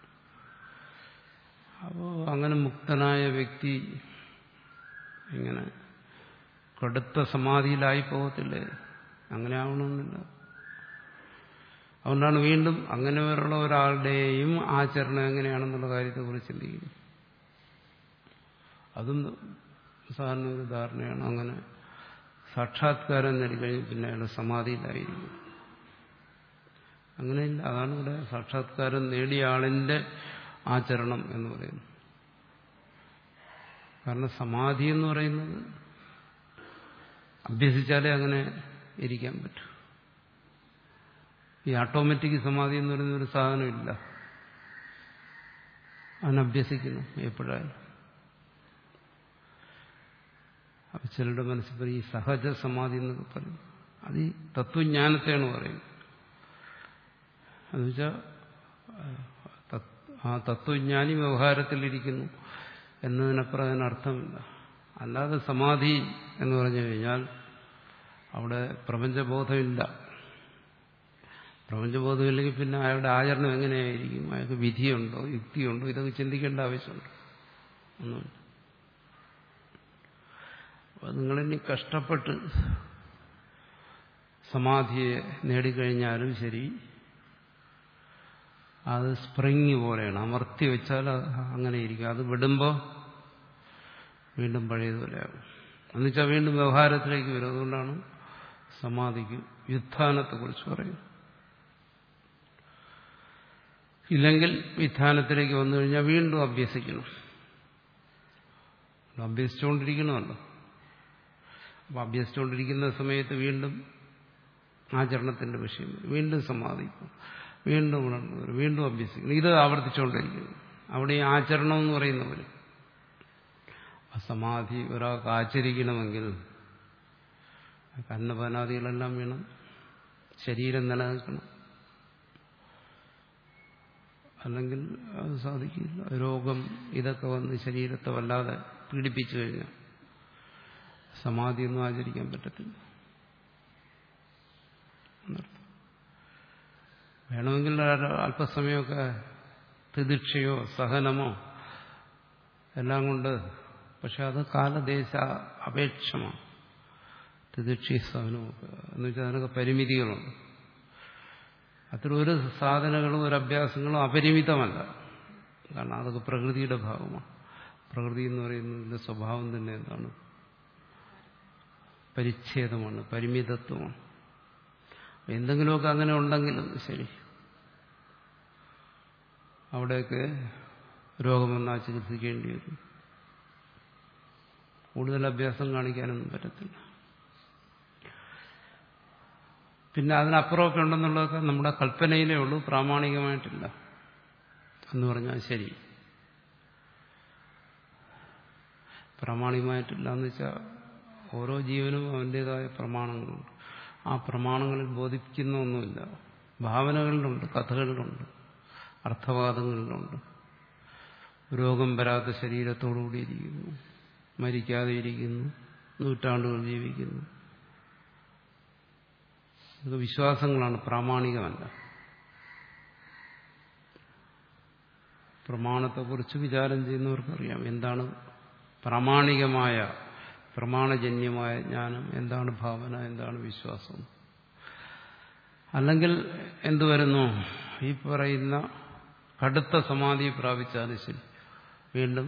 അപ്പോൾ അങ്ങനെ മുക്തനായ വ്യക്തി ഇങ്ങനെ കടുത്ത സമാധിയിലായി പോകത്തില്ലേ അങ്ങനെ ആവണമെന്നില്ല അതുകൊണ്ടാണ് വീണ്ടും അങ്ങനെ വരെയുള്ള ഒരാളുടെയും ആചരണം എങ്ങനെയാണെന്നുള്ള കാര്യത്തെക്കുറിച്ച് ചിന്തിക്കുന്നത് അതും സാധാരണ ഒരു ധാരണയാണ് അങ്ങനെ സാക്ഷാത്കാരം നേടിക്കഴിഞ്ഞ് പിന്നെ അയാൾ സമാധിയിലായിരിക്കും അങ്ങനെയില്ല അതാണ് ഇവിടെ സാക്ഷാത്കാരം നേടിയ ആളിന്റെ ആചരണം എന്ന് പറയുന്നത് കാരണം സമാധി എന്ന് പറയുന്നത് അഭ്യസിച്ചാലേ അങ്ങനെ ഇരിക്കാൻ പറ്റൂ ഈ ഓട്ടോമാറ്റിക് സമാധി എന്ന് പറയുന്ന ഒരു സാധനമില്ല അതിനഭ്യസിക്കുന്നു എപ്പോഴായാലും അപ്പൊ ചിലരുടെ മനസ്സിൽ പറയും ഈ സഹജ സമാധി എന്നൊക്കെ പറയും അത് ഈ തത്വജ്ഞാനത്തെയാണ് പറയുന്നത് എന്നുവെച്ചാൽ ആ തത്വജ്ഞാനി വ്യവഹാരത്തിലിരിക്കുന്നു എന്നതിനപ്പുറം അതിനർത്ഥമില്ല അല്ലാതെ സമാധി എന്ന് പറഞ്ഞു കഴിഞ്ഞാൽ അവിടെ പ്രപഞ്ചബോധമില്ല പ്രപഞ്ചബോധമില്ലെങ്കിൽ പിന്നെ അയാളുടെ ആചരണം എങ്ങനെയായിരിക്കും അയാൾക്ക് വിധിയുണ്ടോ യുക്തിയുണ്ടോ ഇതൊക്കെ ചിന്തിക്കേണ്ട ആവശ്യമുണ്ട് ഒന്നുമില്ല അപ്പോൾ നിങ്ങളിനി കഷ്ടപ്പെട്ട് സമാധിയെ നേടിക്കഴിഞ്ഞാലും ശരി അത് സ്പ്രിങ് പോലെയാണ് അമർത്തി വെച്ചാൽ അങ്ങനെ ഇരിക്കും അത് വിടുമ്പോൾ വീണ്ടും പഴയതുപോലെയാകും എന്നുവെച്ചാൽ വീണ്ടും വ്യവഹാരത്തിലേക്ക് വരും അതുകൊണ്ടാണ് സമാധിക്ക് വ്യുത്ഥാനത്തെക്കുറിച്ച് പറയുന്നത് ഇല്ലെങ്കിൽ വിധാനത്തിലേക്ക് വന്നു കഴിഞ്ഞാൽ വീണ്ടും അഭ്യസിക്കണം അഭ്യസിച്ചുകൊണ്ടിരിക്കണമല്ലോ അപ്പം അഭ്യസിച്ചുകൊണ്ടിരിക്കുന്ന സമയത്ത് വീണ്ടും ആചരണത്തിന്റെ വിഷയം വീണ്ടും സമാധിക്കും വീണ്ടും ഉണർന്നു വരും വീണ്ടും അഭ്യസിക്കുന്നു ഇത് ആവർത്തിച്ചുകൊണ്ടിരിക്കുന്നു അവിടെ ഈ ആചരണം എന്ന് പറയുന്നവർ ആ സമാധി ഒരാൾക്ക് ആചരിക്കണമെങ്കിൽ കന്നപാനാദികളെല്ലാം വേണം ശരീരം നിലനിൽക്കണം അല്ലെങ്കിൽ അത് സാധിക്കില്ല രോഗം ഇതൊക്കെ വന്ന് ശരീരത്തെ വല്ലാതെ പീഡിപ്പിച്ചു കഴിഞ്ഞാൽ സമാധിയൊന്നും ആചരിക്കാൻ പറ്റത്തില്ല എന്നർത്ഥം വേണമെങ്കിൽ അല്പസമയമൊക്കെ തിദിക്ഷയോ സഹനമോ എല്ലാം കൊണ്ട് പക്ഷെ അത് കാലദേശ അപേക്ഷമാണ് തിദിക്ഷി സഹനമൊക്കെ എന്ന് വെച്ചാൽ അതിനൊക്കെ പരിമിതികളുണ്ട് അത്ര ഒരു സാധനങ്ങളും ഒരു അഭ്യാസങ്ങളും അപരിമിതമല്ല കാരണം അതൊക്കെ പ്രകൃതിയുടെ ഭാഗമാണ് പ്രകൃതി എന്ന് പറയുന്നതിന്റെ സ്വഭാവം തന്നെ എന്താണ് പരിച്ഛേദമാണ് പരിമിതത്വമാണ് എന്തെങ്കിലുമൊക്കെ അങ്ങനെ ഉണ്ടെങ്കിലും ശരി അവിടെയൊക്കെ രോഗം വന്നാൽ ചികിത്സിക്കേണ്ടി വരും കൂടുതൽ അഭ്യാസം കാണിക്കാനൊന്നും പറ്റത്തില്ല പിന്നെ അതിനപ്പുറമൊക്കെ ഉണ്ടെന്നുള്ളതൊക്കെ നമ്മുടെ കൽപ്പനയിലേ ഉള്ളൂ പ്രാമാണികമായിട്ടില്ല എന്ന് പറഞ്ഞാൽ ശരി പ്രാമാണികമായിട്ടില്ല എന്ന് വെച്ചാൽ ഓരോ ജീവനും അവൻ്റെതായ പ്രമാണങ്ങളുണ്ട് ആ പ്രമാണങ്ങളിൽ ബോധിപ്പിക്കുന്ന ഒന്നുമില്ല ഭാവനകളിലുണ്ട് കഥകളിലുണ്ട് അർത്ഥവാദങ്ങളിലുണ്ട് രോഗം വരാത്ത ശരീരത്തോടുകൂടി ഇരിക്കുന്നു മരിക്കാതെ ഇരിക്കുന്നു നൂറ്റാണ്ടുകൾ ജീവിക്കുന്നു ഇതൊക്കെ വിശ്വാസങ്ങളാണ് പ്രാമാണികമല്ല പ്രമാണത്തെക്കുറിച്ച് വിചാരം ചെയ്യുന്നവർക്കറിയാം എന്താണ് പ്രാമാണികമായ പ്രമാണജന്യമായ ജ്ഞാനം എന്താണ് ഭാവന എന്താണ് വിശ്വാസം അല്ലെങ്കിൽ എന്തു വരുന്നു ഈ പറയുന്ന കടുത്ത സമാധി പ്രാപിച്ചാലും ശരി വീണ്ടും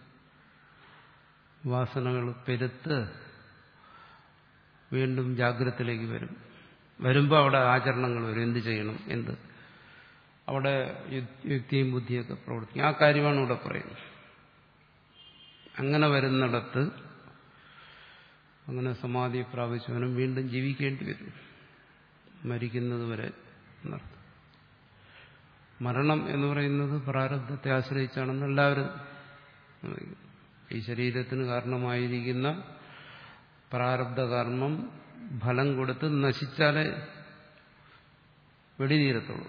വാസനകൾ പെരുത്ത് വീണ്ടും ജാഗ്രതത്തിലേക്ക് വരും വരുമ്പോൾ അവിടെ ആചരണങ്ങൾ വരും എന്ത് ചെയ്യണം എന്ത് അവിടെ യുക്തിയും ബുദ്ധിയൊക്കെ പ്രവർത്തിക്കും ആ കാര്യമാണ് ഇവിടെ പറയുന്നത് അങ്ങനെ വരുന്നിടത്ത് അങ്ങനെ സമാധി പ്രാപിച്ചവനും വീണ്ടും ജീവിക്കേണ്ടി വരും മരിക്കുന്നത് വരെ എന്നർത്ഥം മരണം എന്ന് പറയുന്നത് പ്രാരബ്ധത്തെ ആശ്രയിച്ചാണെന്ന് എല്ലാവരും ഈ ശരീരത്തിന് കാരണമായിരിക്കുന്ന പ്രാരബ്ധ കർമ്മം ഫലം കൊടുത്ത് നശിച്ചാലേ വെടിതീരത്തുള്ളൂ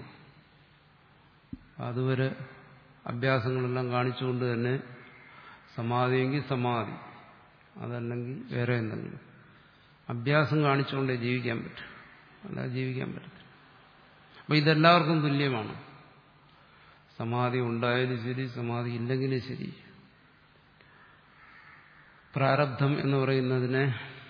അതുവരെ അഭ്യാസങ്ങളെല്ലാം കാണിച്ചുകൊണ്ട് തന്നെ സമാധിയെങ്കിൽ സമാധി അതല്ലെങ്കിൽ വേറെ എന്തെങ്കിലും അഭ്യാസം കാണിച്ചുകൊണ്ടേ ജീവിക്കാൻ പറ്റും അല്ലാതെ ജീവിക്കാൻ പറ്റത്തില്ല അപ്പൊ ഇതെല്ലാവർക്കും തുല്യമാണ് സമാധി ഉണ്ടായാലും ശരി സമാധി ഇല്ലെങ്കിലും ശരി പ്രാരബ്ധം എന്ന് പറയുന്നതിനെ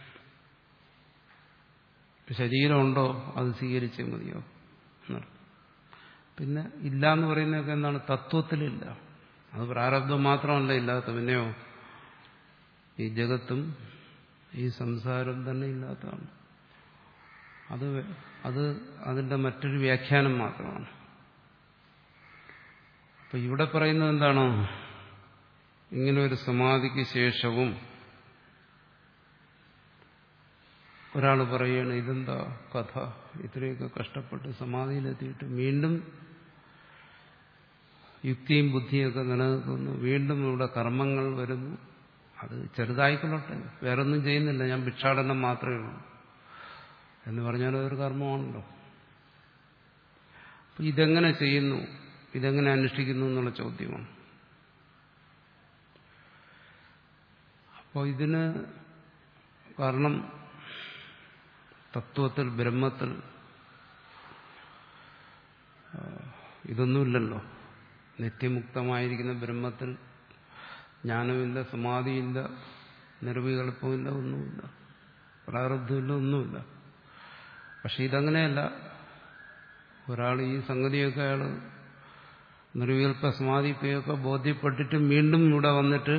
ശരീരമുണ്ടോ അത് സ്വീകരിച്ചേ മതിയോ എന്നർത്ഥം പിന്നെ ഇല്ല എന്ന് പറയുന്നതൊക്കെ എന്താണ് തത്വത്തിലില്ല അത് പ്രാരബ്ധം മാത്രമല്ല ഇല്ലാത്ത പിന്നെയോ ഈ ജഗത്തും ഈ സംസാരം തന്നെ ഇല്ലാത്തതാണ് അത് അത് അതിന്റെ മറ്റൊരു വ്യാഖ്യാനം മാത്രമാണ് അപ്പൊ ഇവിടെ പറയുന്നത് എന്താണ് ഇങ്ങനെ ഒരു സമാധിക്ക് ശേഷവും ഒരാൾ പറയുകയാണ് ഇതെന്താ കഥ ഇത്രയൊക്കെ കഷ്ടപ്പെട്ട് സമാധിയിലെത്തിയിട്ട് വീണ്ടും യുക്തിയും ബുദ്ധിയൊക്കെ നിലനിൽക്കുന്നു വീണ്ടും ഇവിടെ കർമ്മങ്ങൾ വരുന്നു അത് ചെറുതായിക്കൊള്ളട്ടെ വേറൊന്നും ചെയ്യുന്നില്ല ഞാൻ ഭിക്ഷാടനം മാത്രമേ ഉള്ളൂ എന്ന് പറഞ്ഞാൽ അതൊരു കർമ്മമാണല്ലോ അപ്പൊ ഇതെങ്ങനെ ചെയ്യുന്നു ഇതെങ്ങനെ അനുഷ്ഠിക്കുന്നു എന്നുള്ള ചോദ്യമാണ് അപ്പോൾ ഇതിന് കാരണം തത്വത്തിൽ ബ്രഹ്മത്തിൽ ഇതൊന്നുമില്ലല്ലോ നിത്യമുക്തമായിരിക്കുന്ന ബ്രഹ്മത്തിൽ ജ്ഞാനമില്ല സമാധിയില്ല നിർവികൽപ്പമില്ല ഒന്നുമില്ല പ്രാരബ്ധമില്ല ഒന്നുമില്ല പക്ഷെ ഇതങ്ങനെയല്ല ഒരാൾ ഈ സംഗതിയൊക്കെ അയാൾ നിർവികൽപ്പ സമാധിപ്പൊക്കെ ബോധ്യപ്പെട്ടിട്ട് വീണ്ടും ഇവിടെ വന്നിട്ട്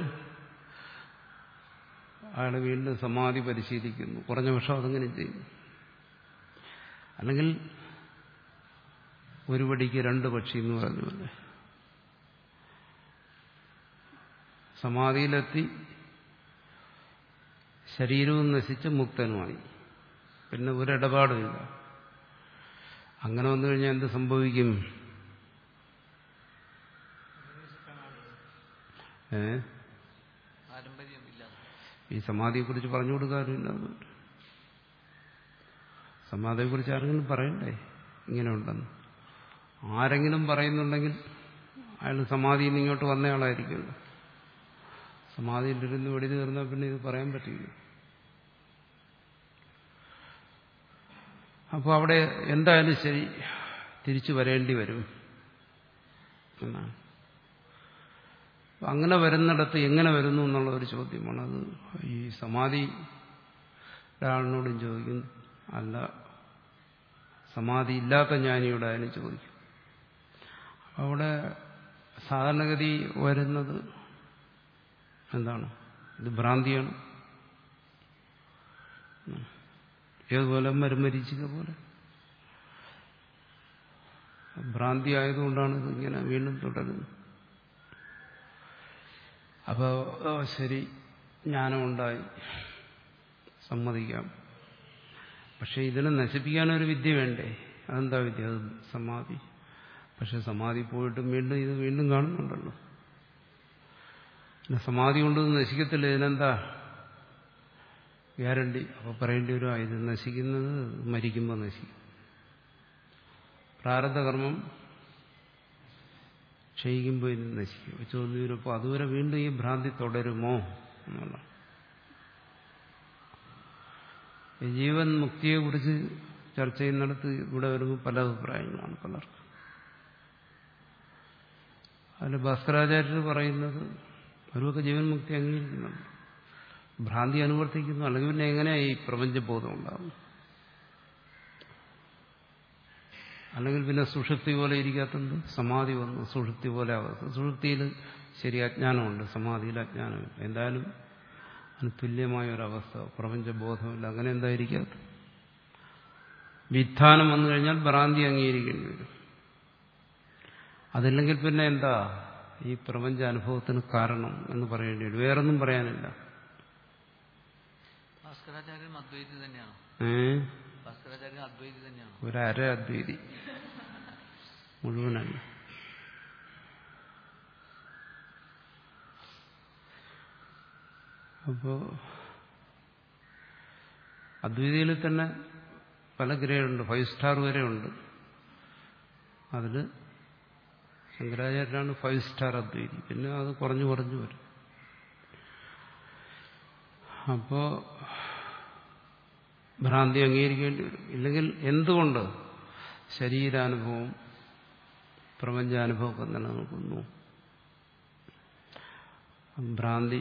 അയാൾ വീണ്ടും സമാധി പരിശീലിക്കുന്നു കുറഞ്ഞ വർഷം അതങ്ങനെ ചെയ്യും അല്ലെങ്കിൽ ഒരു പടിക്ക് രണ്ട് പക്ഷി എന്ന് പറഞ്ഞല്ലേ സമാധിയിലെത്തി ശരീരവും നശിച്ച് മുക്തനുമായി പിന്നെ ഒരിടപാടുമില്ല അങ്ങനെ വന്നു കഴിഞ്ഞാൽ എന്ത് സംഭവിക്കും ഏ പാരമ്പര്യം ഇല്ലാതെ ഈ സമാധിയെക്കുറിച്ച് പറഞ്ഞു കൊടുക്കാറില്ല സമാധിയെക്കുറിച്ച് ആരെങ്കിലും പറയണ്ടേ ഇങ്ങനെ ഉണ്ടെന്ന് ആരെങ്കിലും പറയുന്നുണ്ടെങ്കിൽ അയാൾ സമാധിയിൽ നിന്ന് ഇങ്ങോട്ട് വന്നയാളായിരിക്കുമല്ലോ സമാധിയിലിരുന്ന് വെടി തീർന്നാൽ പിന്നെ ഇത് പറയാൻ പറ്റില്ല അപ്പോൾ അവിടെ എന്തായാലും ശരി തിരിച്ചു വരേണ്ടി വരും എന്നാണ് അപ്പൊ അങ്ങനെ വരുന്നിടത്ത് എങ്ങനെ വരുന്നു എന്നുള്ള ഒരു ചോദ്യമാണ് അത് ഈ സമാധി ഒരാളിനോടും ചോദിക്കും അല്ല സമാധി ഇല്ലാത്ത ജ്ഞാനിയോടായാലും ചോദിക്കും അവിടെ സാധാരണഗതി വരുന്നത് എന്താണ് ഇത് ഭ്രാന്തിയാണ് ഏതുപോലെ മരുമരിച്ചിക പോലെ ഭ്രാന്തി ആയതുകൊണ്ടാണ് ഇതിങ്ങനെ വീണ്ടും തുടരുന്നത് അപ്പോൾ ശരി ജ്ഞാനമുണ്ടായി സമ്മതിക്കാം പക്ഷെ ഇതിനെ നശിപ്പിക്കാനൊരു വിദ്യ വേണ്ടേ അതെന്താ വിദ്യ അത് സമാധി പക്ഷെ സമാധി പോയിട്ടും വീണ്ടും ഇത് വീണ്ടും കാണുന്നുണ്ടല്ലോ പിന്നെ സമാധി കൊണ്ട് ഇത് നശിക്കത്തില്ല ഇതിനെന്താ ഗ്യാരണ്ടി അപ്പോൾ പറയേണ്ടി വരും ആ, ഇത് നശിക്കുന്നത് മരിക്കുമ്പോൾ നശിക്കും പ്രാരബ്ധകർമ്മം ക്ഷയിക്കുമ്പോൾ ഇത് നശിക്കും ചോദ്യം വരും അപ്പോൾ അതുവരെ വീണ്ടും ഈ ഭ്രാന്തി തുടരുമോ എന്നുള്ള ഈ ജീവൻ മുക്തിയെക്കുറിച്ച് ചർച്ച ചെയ്യുന്നിടത്ത് ഇവിടെ വരുമ്പോൾ പല അഭിപ്രായങ്ങളാണ് പലർക്കും അതിൽ ഭാസ്കരാചാര്യർ പറയുന്നത് അവരൊക്കെ ജീവൻ മുക്തി അംഗീകരിക്കുന്നുണ്ട് ഭ്രാന്തി അനുവർത്തിക്കുന്നു അല്ലെങ്കിൽ പിന്നെ എങ്ങനെയാ ഈ പ്രപഞ്ചബോധം ഉണ്ടാകും അല്ലെങ്കിൽ പിന്നെ സുഷുപ്തി പോലെ ഇരിക്കാത്തത് സമാധി വന്നു സുഷുപ്തി പോലെ അവസ്ഥ സുഷുപ്തിയിൽ ശരി അജ്ഞാനമുണ്ട് സമാധിയിൽ അജ്ഞാനമില്ല എന്തായാലും അതിന് തുല്യമായ ഒരവസ്ഥ പ്രപഞ്ചബോധമില്ല അങ്ങനെ എന്തായിരിക്കാത്ത വിധാനം വന്നു കഴിഞ്ഞാൽ ഭ്രാന്തി അംഗീകരിക്കേണ്ടി വരും അതില്ലെങ്കിൽ പിന്നെ എന്താ ഈ പ്രപഞ്ച അനുഭവത്തിന് കാരണം എന്ന് പറയേണ്ടി വരും വേറൊന്നും പറയാനില്ല ഭാസ്കരാചാര്യൻ അദ്വൈതി തന്നെയാണ് ഏ ഭാസ്കരാചാര്യൻ അദ്വൈതി തന്നെയാണ് ഒരര അദ്വൈതി മുഴുവനല്ല അപ്പോ അദ്വൈതിയിൽ തന്നെ പല ഗ്രേഡുണ്ട് ഫൈവ് സ്റ്റാർ വരെ ഉണ്ട് അതിൽ ശങ്കരാചാര്യനാണ് ഫൈവ് സ്റ്റാർ അദ്വൈതി പിന്നെ അത് കുറഞ്ഞു കുറഞ്ഞു വരും അപ്പോ ഭ്രാന്തി അംഗീകരിക്കേണ്ടി വരും ഇല്ലെങ്കിൽ എന്തുകൊണ്ട് ശരീരാനുഭവം പ്രപഞ്ചാനുഭവമൊക്കെ നിലനിൽക്കുന്നു ഭ്രാന്തി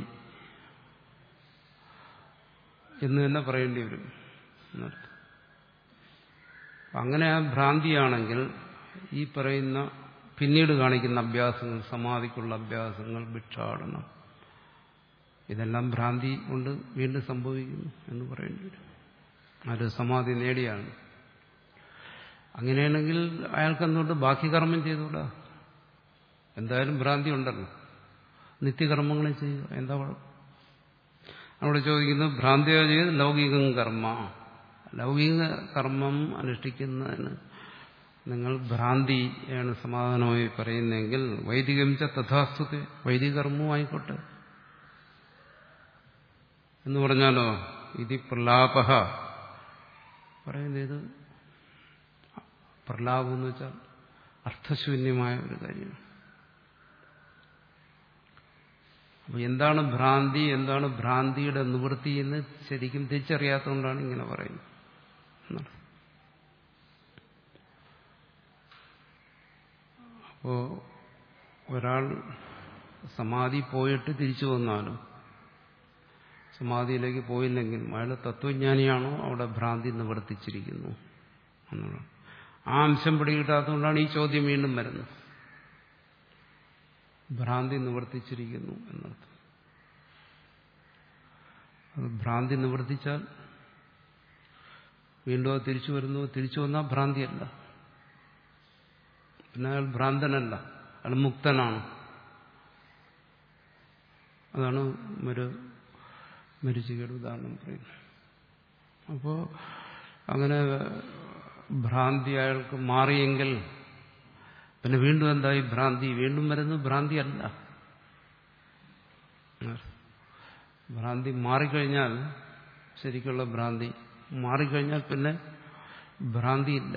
എന്ന് തന്നെ പറയേണ്ടി വരും എന്നർത്ഥം അങ്ങനെ ആ ഭ്രാന്തിയാണെങ്കിൽ ഈ പറയുന്ന പിന്നീട് കാണിക്കുന്ന അഭ്യാസങ്ങൾ സമാധിക്കുള്ള അഭ്യാസങ്ങൾ ഭിക്ഷാടനം ഇതെല്ലാം ഭ്രാന്തി കൊണ്ട് വീണ്ടും സംഭവിക്കുന്നു എന്ന് പറയേണ്ടി വരും അത് സമാധി നേടിയാണ് അങ്ങനെയാണെങ്കിൽ അയാൾക്ക് എന്തുകൊണ്ട് ബാക്കി കർമ്മം ചെയ്തുകൂടാ എന്തായാലും ഭ്രാന്തി ഉണ്ടല്ലോ നിത്യകർമ്മങ്ങളെ ചെയ്യുക എന്താ കുഴപ്പം അവിടെ ചോദിക്കുന്നത് ഭ്രാന്തിയോ ചെയ്ത് ലൗകികം കർമ്മ ലൗകിക കർമ്മം അനുഷ്ഠിക്കുന്നതിന് നിങ്ങൾ ഭ്രാന്തിയാണ് സമാധാനമായി പറയുന്നതെങ്കിൽ വൈദികം ച തഥാസ്തുതി വൈദിക കർമ്മവും ആയിക്കോട്ടെ എന്ന് പറഞ്ഞാലോ ഇത് പ്രലാപ പറയുന്നത് ഇത് പ്രലാപം എന്ന് വെച്ചാൽ അർത്ഥശൂന്യമായ ഒരു കാര്യമാണ് അപ്പൊ എന്താണ് ഭ്രാന്തി എന്താണ് ഭ്രാന്തിയുടെ നിവൃത്തി എന്ന് ശരിക്കും തിരിച്ചറിയാത്തതുകൊണ്ടാണ് ഇങ്ങനെ പറയുന്നത് എന്നാണ്. അപ്പോ ഒരാൾ സമാധി പോയിട്ട് തിരിച്ചു വന്നാലും സമാധിയിലേക്ക് പോയില്ലെങ്കിലും അയാൾ തത്വജ്ഞാനിയാണോ അവിടെ ഭ്രാന്തി നിവർത്തിച്ചിരിക്കുന്നു എന്നുള്ളത് ആ അംശം പിടികിട്ടാത്തതുകൊണ്ടാണ് ഈ ചോദ്യം വീണ്ടും വരുന്നത് ഭ്രാന്തി നിവർത്തിച്ചിരിക്കുന്നു എന്നർത്ഥം അത് ഭ്രാന്തി നിവർത്തിച്ചാൽ വീണ്ടും അത് തിരിച്ചു വരുന്നു തിരിച്ചു വന്നാൽ ഭ്രാന്തിയല്ല പിന്നെ അയാൾ ഭ്രാന്തനല്ല അയാൾ മുക്തനാണ് അതാണ് ഒരു മരിച്ചുകയുടെ ഉദാഹരണം പറയുന്നു അപ്പോൾ അങ്ങനെ ഭ്രാന്തി അയാൾക്ക് മാറിയെങ്കിൽ പിന്നെ വീണ്ടും എന്തായി ഭ്രാന്തി വീണ്ടും വരുന്നത് ഭ്രാന്തി അല്ല ഭ്രാന്തി മാറിക്കഴിഞ്ഞാൽ ശരിക്കുള്ള ഭ്രാന്തി മാറിക്കഴിഞ്ഞാൽ പിന്നെ ഭ്രാന്തിയില്ല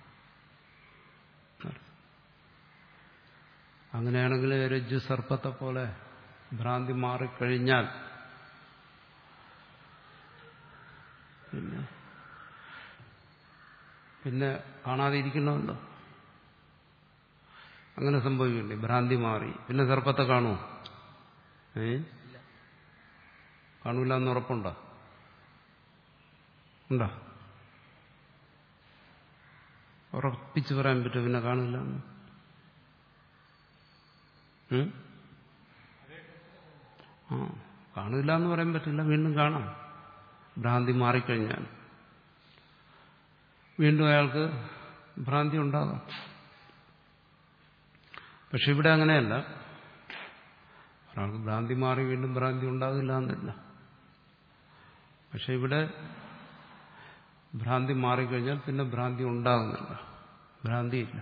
അങ്ങനെയാണെങ്കിൽ രജ്ജു സർപ്പത്തെ പോലെ ഭ്രാന്തി മാറിക്കഴിഞ്ഞാൽ പിന്നെ പിന്നെ കാണാതിരിക്കണമല്ലോ അങ്ങനെ സംഭവിക്കണ്ടേ ഭ്രാന്തി മാറി പിന്നെ സർപ്പത്തെ കാണുമോ ഏ കാണൂല എന്ന് ഉറപ്പുണ്ടോ ഉണ്ടോ ഉറപ്പിച്ച് പറയാൻ പറ്റും പിന്നെ കാണില്ല എന്ന് ഉം? ആ കാണില്ല എന്ന് പറയാൻ പറ്റില്ല വീണ്ടും കാണാം ഭ്രാന്തി മാറിക്കഴിഞ്ഞാൽ വീണ്ടും അയാൾക്ക് ഭ്രാന്തി ഉണ്ടാകാം പക്ഷെ ഇവിടെ അങ്ങനെയല്ല ഒരാൾക്ക് ഭ്രാന്തി മാറി വീണ്ടും ഭ്രാന്തി ഉണ്ടാകില്ല എന്നില്ല പക്ഷെ ഇവിടെ ഭ്രാന്തി മാറിക്കഴിഞ്ഞാൽ പിന്നെ ഭ്രാന്തി ഉണ്ടാകുന്നില്ല ഭ്രാന്തിയില്ല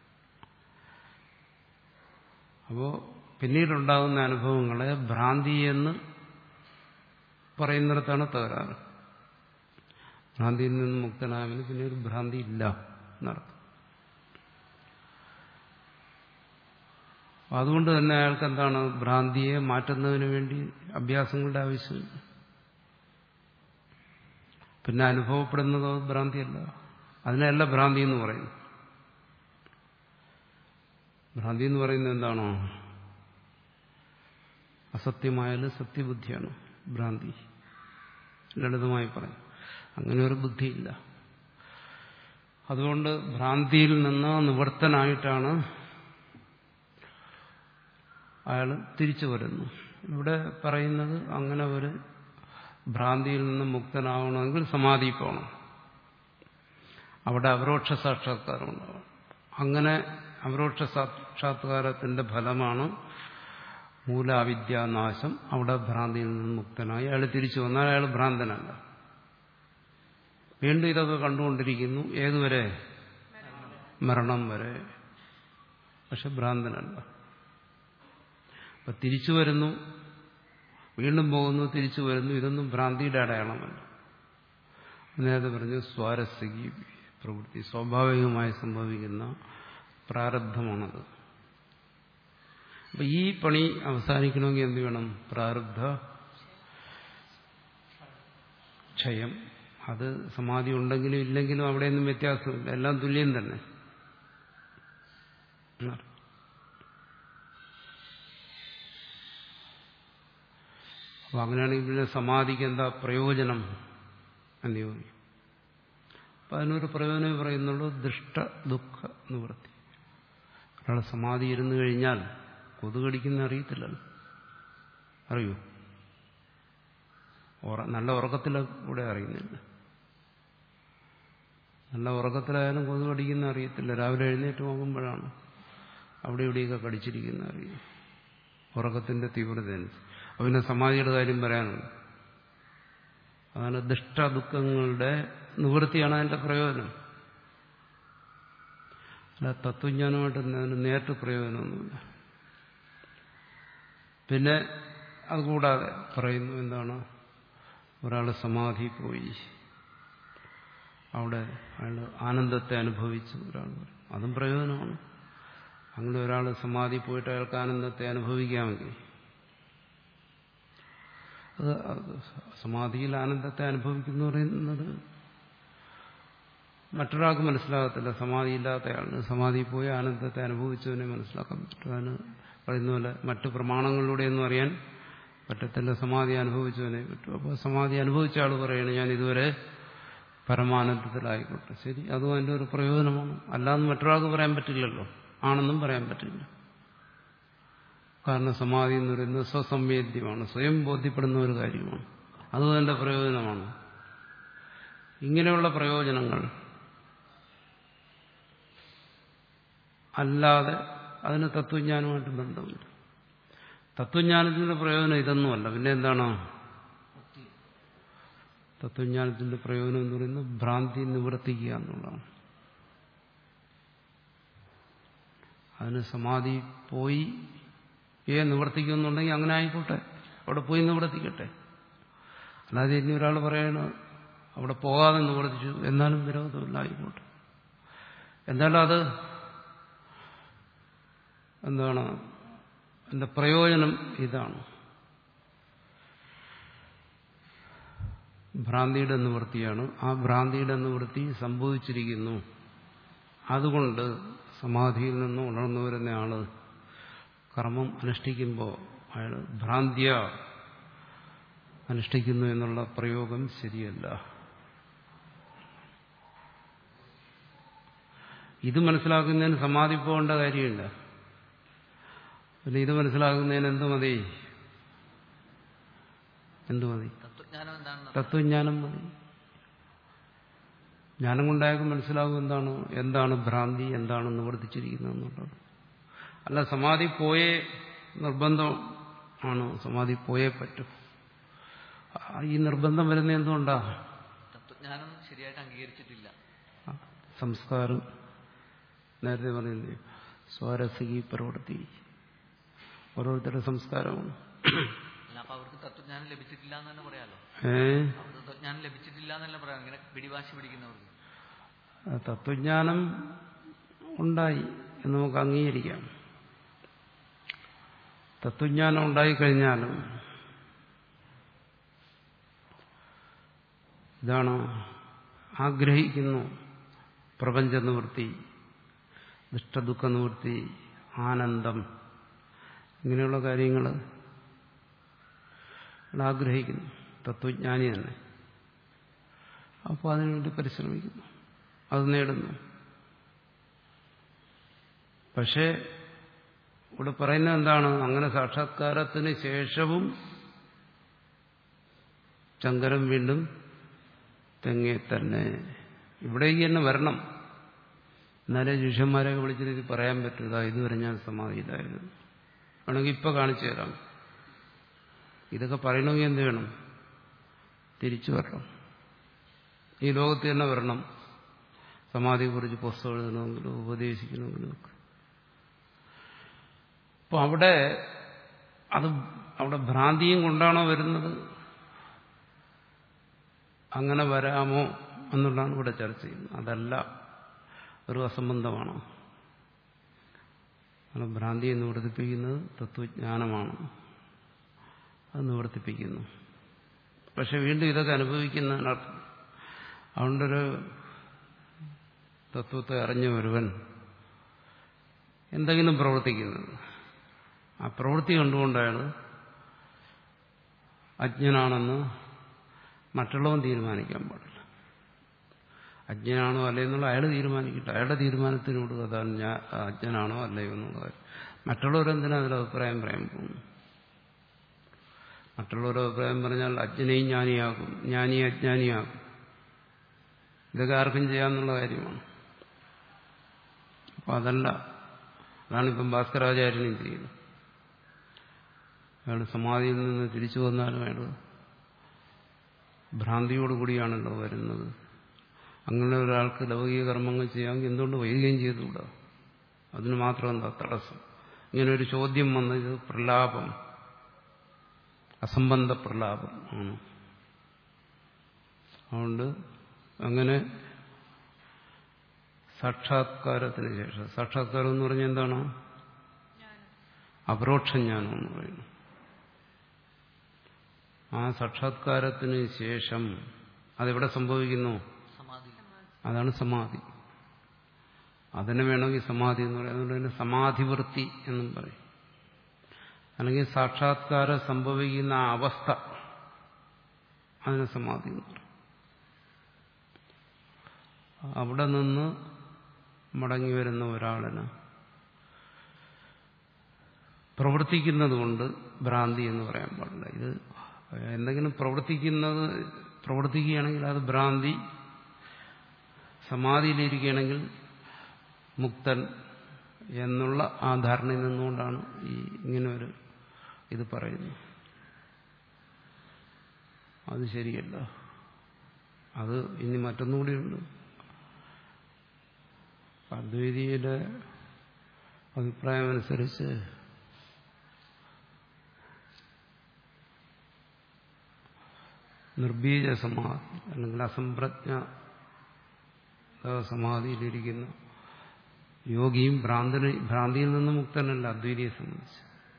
അപ്പോ പിന്നീടുണ്ടാകുന്ന അനുഭവങ്ങളെ ഭ്രാന്തി എന്ന് പറയുന്നിടത്താണ് തകരാറ് ഭ്രാന്തിയിൽ നിന്ന് മുക്തനായവന് പിന്നീട് ഭ്രാന്തി ഇല്ല എന്നർത്ഥം അതുകൊണ്ട് തന്നെ അയാൾക്ക് എന്താണ് ഭ്രാന്തിയെ മാറ്റുന്നതിന് വേണ്ടി അഭ്യാസങ്ങളുടെ ആവശ്യമില്ല പിന്നെ അനുഭവപ്പെടുന്നതോ ഭ്രാന്തിയല്ല അതിനല്ല ഭ്രാന്തി എന്ന് പറയുന്നു ഭ്രാന്തി എന്ന് പറയുന്നത് എന്താണോ അസത്യമായാലും സത്യബുദ്ധിയാണ് ഭ്രാന്തി ലളിതമായി പറയും അങ്ങനെ ഒരു ബുദ്ധിയില്ല അതുകൊണ്ട് ഭ്രാന്തിയിൽ നിന്ന് നിവർത്തനായിട്ടാണ് അയാൾ തിരിച്ചു വരുന്നു ഇവിടെ പറയുന്നത് അങ്ങനെ ഒരു ഭ്രാന്തിയിൽ നിന്ന് മുക്തനാവണമെങ്കിൽ സമാധി പോകണം അവിടെ അപരോക്ഷ സാക്ഷാത്കാരം ഉണ്ടാവണം അങ്ങനെ അപരോക്ഷ സാക്ഷാത്കാരത്തിന്റെ ഫലമാണ് മൂലാവിദ്യാനാശം അവിടെ ഭ്രാന്തിയിൽ നിന്ന് മുക്തനായി അയാൾ തിരിച്ചു വന്നാൽ അയാൾ ഭ്രാന്തനല്ല വീണ്ടും ഇതൊക്കെ കണ്ടുകൊണ്ടിരിക്കുന്നു ഏതുവരെ മരണം വരെ പക്ഷെ ഭ്രാന്തനല്ല അപ്പൊ തിരിച്ചു വരുന്നു വീണ്ടും പോകുന്നു തിരിച്ചു വരുന്നു ഇതൊന്നും ഭ്രാന്തിയുടെ അടയാളമല്ല നേരത്തെ പറഞ്ഞു സ്വാരസ്യകി പ്രവൃത്തി സ്വാഭാവികമായി സംഭവിക്കുന്ന പ്രാരബ്ധമാണത് അപ്പൊ ഈ പണി അവസാനിക്കണമെങ്കിൽ എന്ത് വേണം പ്രാരബ്ധ ക്ഷയം അത് സമാധി ഉണ്ടെങ്കിലും ഇല്ലെങ്കിലും അവിടെയൊന്നും വ്യത്യാസമില്ല എല്ലാം തുല്യം തന്നെ അപ്പൊ അങ്ങനെയാണെങ്കിൽ പിന്നെ സമാധിക്ക് എന്താ പ്രയോജനം എന്ന് ചോദിക്കും അപ്പൊ അതിനൊരു പ്രയോജനം പറയുന്നുള്ളൂ ദുഷ്ട ദുഃഖ നിവൃത്തി ഒരാൾ സമാധി ഇരുന്നു കഴിഞ്ഞാൽ കൊതുകടിക്കുന്ന അറിയത്തില്ലല്ലോ അറിയൂ നല്ല ഉറക്കത്തിലൂടെ അറിയുന്നില്ല നല്ല ഉറക്കത്തിലായാലും കൊതുകടിക്കുന്ന അറിയത്തില്ല രാവിലെ എഴുന്നേറ്റ് നോക്കുമ്പോഴാണ് അവിടെ ഇവിടെയൊക്കെ കടിച്ചിരിക്കുന്ന അറിയും ഉറക്കത്തിന്റെ തീവ്രത അനുസരിച്ച് പിന്നെ സമാധിയുടെ കാര്യം പറയാനുണ്ട് അതാണ് ദുഷ്ട ദുഃഖങ്ങളുടെ നിവൃത്തിയാണ് അതിന്റെ പ്രയോജനം അല്ല തത്വജ്ഞാനമായിട്ട് അതിന് നേരിട്ട് പ്രയോജനമൊന്നുമില്ല പിന്നെ അതുകൂടാതെ പറയുന്നു എന്താണ് ഒരാൾ സമാധി പോയി അവിടെ അയാൾ ആനന്ദത്തെ അനുഭവിച്ചു ഒരാൾ അതും പ്രയോജനമാണ് അങ്ങനെ ഒരാൾ സമാധി പോയിട്ട് അയാൾക്ക് ആനന്ദത്തെ അനുഭവിക്കാമെങ്കിൽ അത് സമാധിയിൽ ആനന്ദത്തെ അനുഭവിക്കുന്നു പറയുന്നത് മറ്റൊരാൾക്ക് മനസ്സിലാകത്തില്ല സമാധിയില്ലാത്തയാളിന് സമാധി പോയി ആനന്ദത്തെ അനുഭവിച്ചവനെ മനസ്സിലാക്കാൻ പറ്റും അതിന് പറയുന്ന പോലെ മറ്റു പ്രമാണങ്ങളിലൂടെയൊന്നും അറിയാൻ പറ്റത്തില്ല സമാധി അനുഭവിച്ചവനെ പറ്റും അപ്പോൾ സമാധി അനുഭവിച്ച ആൾ പറയണ ഞാൻ ഇതുവരെ പരമാനന്ദത്തിലായിക്കോട്ടെ ശരി അതും അതിൻ്റെ ഒരു പ്രയോജനമാണ് അല്ലാന്ന് മറ്റൊരാൾക്ക് പറയാൻ പറ്റില്ലല്ലോ ആണെന്നും പറയാൻ പറ്റില്ല കാരണം സമാധി എന്ന് പറയുന്നത് സ്വസംവേദ്യമാണ് സ്വയം ബോധ്യപ്പെടുന്ന ഒരു കാര്യമാണ് അതും അതിൻ്റെ പ്രയോജനമാണ് ഇങ്ങനെയുള്ള പ്രയോജനങ്ങൾ അല്ലാതെ അതിന് തത്വജ്ഞാനമായിട്ട് ബന്ധമുണ്ട് തത്വജ്ഞാനത്തിന്റെ പ്രയോജനം ഇതൊന്നുമല്ല പിന്നെ എന്താണ് മുക്തി തത്വജ്ഞാനത്തിന്റെ പ്രയോജനം എന്ന് പറയുന്നത് ഭ്രാന്തി നിവർത്തിക്കുക എന്നുള്ളതാണ് അതിന് സമാധി പോയി ഏ നിവർത്തിക്കുന്നുണ്ടെങ്കിൽ അങ്ങനെ ആയിക്കോട്ടെ അവിടെ പോയി നിവർത്തിക്കട്ടെ അല്ലാതെ ഇനി ഒരാൾ പറയണ അവിടെ പോകാതെ നിവർത്തിച്ചു എന്നാലും വിരോധമില്ല ആയിക്കോട്ടെ എന്തായാലും അത് എന്താണ് എന്റെ പ്രയോജനം ഇതാണ് ഭ്രാന്തിയുടെ നിവൃത്തിയാണ് ആ ഭ്രാന്തിയുടെ നിവൃത്തി സംഭവിച്ചിരിക്കുന്നു അതുകൊണ്ട് സമാധിയിൽ നിന്ന് ഉണർന്നു വരുന്ന ആള് കർമ്മം അനുഷ്ഠിക്കുമ്പോൾ അയാൾ ഭ്രാന്തിയ അനുഷ്ഠിക്കുന്നു എന്നുള്ള പ്രയോഗം ശരിയല്ല ഇത് മനസ്സിലാക്കുന്നതിന് സമാധി പോകേണ്ട കാര്യമില്ല പിന്നെ ഇത് മനസ്സിലാക്കുന്നതിന് എന്ത് മതി എന്ത് മതി തത്വജ്ഞാനം എന്താണെന്ന് തത്വജ്ഞാനം മതി ജ്ഞാനം കൊണ്ടായാലും മനസ്സിലാകും എന്താണ് എന്താണ് ഭ്രാന്തി എന്താണ് നിവർത്തിച്ചിരിക്കുന്നത് എന്നുള്ളത് അല്ല സമാധി പോയേ നിർബന്ധം ആണ് സമാധി പോയേ പറ്റും ആ, ഈ നിർബന്ധം വരുന്ന എന്തുകൊണ്ടാ തത്വജ്ഞാനം ശരിയായിട്ട് അംഗീകരിച്ചിട്ടില്ല ആ, സംസ്കാരം നേരത്തെ പറയുന്നത് സ്വാരസികി പ്രവൃത്തി ഓരോരുത്തരുടെ സംസ്കാരമാണ് അല്ല അപ്പൊ അവർക്ക് തത്വജ്ഞാനം ലഭിച്ചിട്ടില്ല എന്ന് തന്നെ പറയാലോ ഏ അവർക്ക് തത്വജ്ഞാനം ലഭിച്ചിട്ടില്ല എന്നല്ല പറയാം ഇങ്ങനെ പിടിവാശി പിടിക്കുന്നവർക്ക് ആ, തത്വജ്ഞാനം ഉണ്ടായി എന്ന് നമുക്ക് അംഗീകരിക്കാം തത്വജ്ഞാനം ഉണ്ടായിക്കഴിഞ്ഞാലും ഇതാണ് ആഗ്രഹിക്കുന്നു പ്രപഞ്ച നിവൃത്തി ദുഷ്ടദുഃഖ നിവൃത്തി ആനന്ദം ഇങ്ങനെയുള്ള കാര്യങ്ങൾ ആഗ്രഹിക്കുന്നു തത്വജ്ഞാനി തന്നെ അപ്പോൾ അതിനുവേണ്ടി പരിശ്രമിക്കുന്നു അത് നേടുന്നു പക്ഷേ ഇവിടെ പറയുന്നത് എന്താണ് അങ്ങനെ സാക്ഷാത്കാരത്തിന് ശേഷവും ചങ്കരം വീണ്ടും തെങ്ങെ തന്നെ ഇവിടേക്ക് തന്നെ വരണം എന്നാലേ ശിഷ്യന്മാരെയൊക്കെ വിളിച്ചിട്ട് ഇത് പറയാൻ പറ്റൂല ഇതുവരെ ഞാൻ സമാധിയിലായിരുന്നു വേണമെങ്കിൽ ഇപ്പൊ കാണിച്ചു തരാം ഇതൊക്കെ പറയണമെങ്കിൽ എന്ത് വേണം തിരിച്ചു വരണം ഈ ലോകത്ത് തന്നെ വരണം സമാധിയെക്കുറിച്ച് പുസ്തകം എഴുതണമെങ്കിലും ഉപദേശിക്കണമെങ്കിലും ഒക്കെ അപ്പൊ അവിടെ അത് അവിടെ ഭ്രാന്തിയും കൊണ്ടാണോ വരുന്നത് അങ്ങനെ വരാമോ എന്നുള്ളതാണ് ഇവിടെ ചർച്ച ചെയ്യുന്നത് അതല്ല ഒരു അസംബന്ധമാണ് കാരണം ഭ്രാന്തിയെ നിവർത്തിപ്പിക്കുന്നത് തത്വജ്ഞാനമാണ് അത് നിവർത്തിപ്പിക്കുന്നു പക്ഷെ വീണ്ടും ഇതൊക്കെ അനുഭവിക്കുന്നതിനർത്ഥം അതുകൊണ്ടൊരു തത്വത്തെ അറിഞ്ഞ ഒരുവൻ എന്തെങ്കിലും പ്രവർത്തിക്കുന്നത് ആ പ്രവൃത്തി കണ്ടുകൊണ്ടാണ് അജ്ഞനാണെന്ന് മറ്റുള്ളവൻ തീരുമാനിക്കാൻ പാടില്ല അജ്ഞനാണോ അല്ലയോ എന്നുള്ള അയാൾ തീരുമാനിക്കട്ടെ അയാളുടെ തീരുമാനത്തിനോട് അതാണ് ഞാൻ അജ്ഞനാണോ അല്ലയോ എന്നുള്ള കാര്യം മറ്റുള്ളവരെന്തിനാ അതിൽ അഭിപ്രായം പറയാൻ പോകുന്നു മറ്റുള്ളവരുടെ അഭിപ്രായം പറഞ്ഞാൽ അജ്ഞനെയും ജ്ഞാനിയാകും ജ്ഞാനിയെ അജ്ഞാനിയാകും ഇതൊക്കെ ആർക്കും ചെയ്യാമെന്നുള്ള കാര്യമാണ് അപ്പൊ അതല്ല അതാണിപ്പം ഭാസ്കരാചാര്യനും ചെയ്യുന്നത് അയാൾ സമാധിയിൽ നിന്ന് തിരിച്ചു വന്നാലും അയാൾ ഭ്രാന്തിയോടുകൂടിയാണല്ലോ വരുന്നത് അങ്ങനെ ഒരാൾക്ക് ലൗകിക കർമ്മങ്ങൾ ചെയ്യാമെങ്കിൽ എന്തുകൊണ്ട് വൈകുകയും ചെയ്തുകൂടാ അതിന് മാത്രം എന്താ തടസ്സം ഇങ്ങനെ ഒരു ചോദ്യം വന്നത് ഇത് പ്രലാപം അസംബന്ധ പ്രലാപം ആണ് അതുകൊണ്ട് അങ്ങനെ സാക്ഷാത്കാരത്തിന് ശേഷം സാക്ഷാത്കാരം എന്ന് പറഞ്ഞാൽ എന്താണ് അപരോക്ഷജ്ഞാനം എന്ന് പറയുന്നു ആ സാക്ഷാത്കാരത്തിന് ശേഷം അതെവിടെ സംഭവിക്കുന്നു സമാധി അതാണ് സമാധി അതിനെ വേണമെങ്കിൽ സമാധി എന്ന് പറയും അതുകൊണ്ട് തന്നെ സമാധിവൃത്തി എന്നും പറയും അല്ലെങ്കിൽ സാക്ഷാത്കാരം സംഭവിക്കുന്ന ആ അവസ്ഥ അതിനെ സമാധി എന്ന് പറയും അവിടെ നിന്ന് മടങ്ങി വരുന്ന ഒരാളിന് പ്രവർത്തിക്കുന്നത് കൊണ്ട് ഭ്രാന്തി എന്ന് പറയാൻ പാടില്ല ഇത് എന്തെങ്കിലും പ്രവർത്തിക്കുന്നത് പ്രവർത്തിക്കുകയാണെങ്കിൽ അത് ഭ്രാന്തി സമാധിയിലിരിക്കുകയാണെങ്കിൽ മുക്തൻ എന്നുള്ള ആ ധാരണയിൽ നിന്നുകൊണ്ടാണ് ഈ ഇങ്ങനെ ഒരു ഇത് പറയുന്നത് അത് ശരിയല്ല അത് ഇനി മറ്റൊന്നുകൂടിയുണ്ട് അദ്വൈതിയുടെ അഭിപ്രായമനുസരിച്ച് നിർബീജ സമാധി അല്ലെങ്കിൽ അസംപ്രജ്ഞ സമാധിയിലിരിക്കുന്ന യോഗിയും ഭ്രാന്തന് ഭ്രാന്തിയിൽ നിന്ന് മുക്തനല്ല അദ്വൈതിയെ സംബന്ധിച്ച്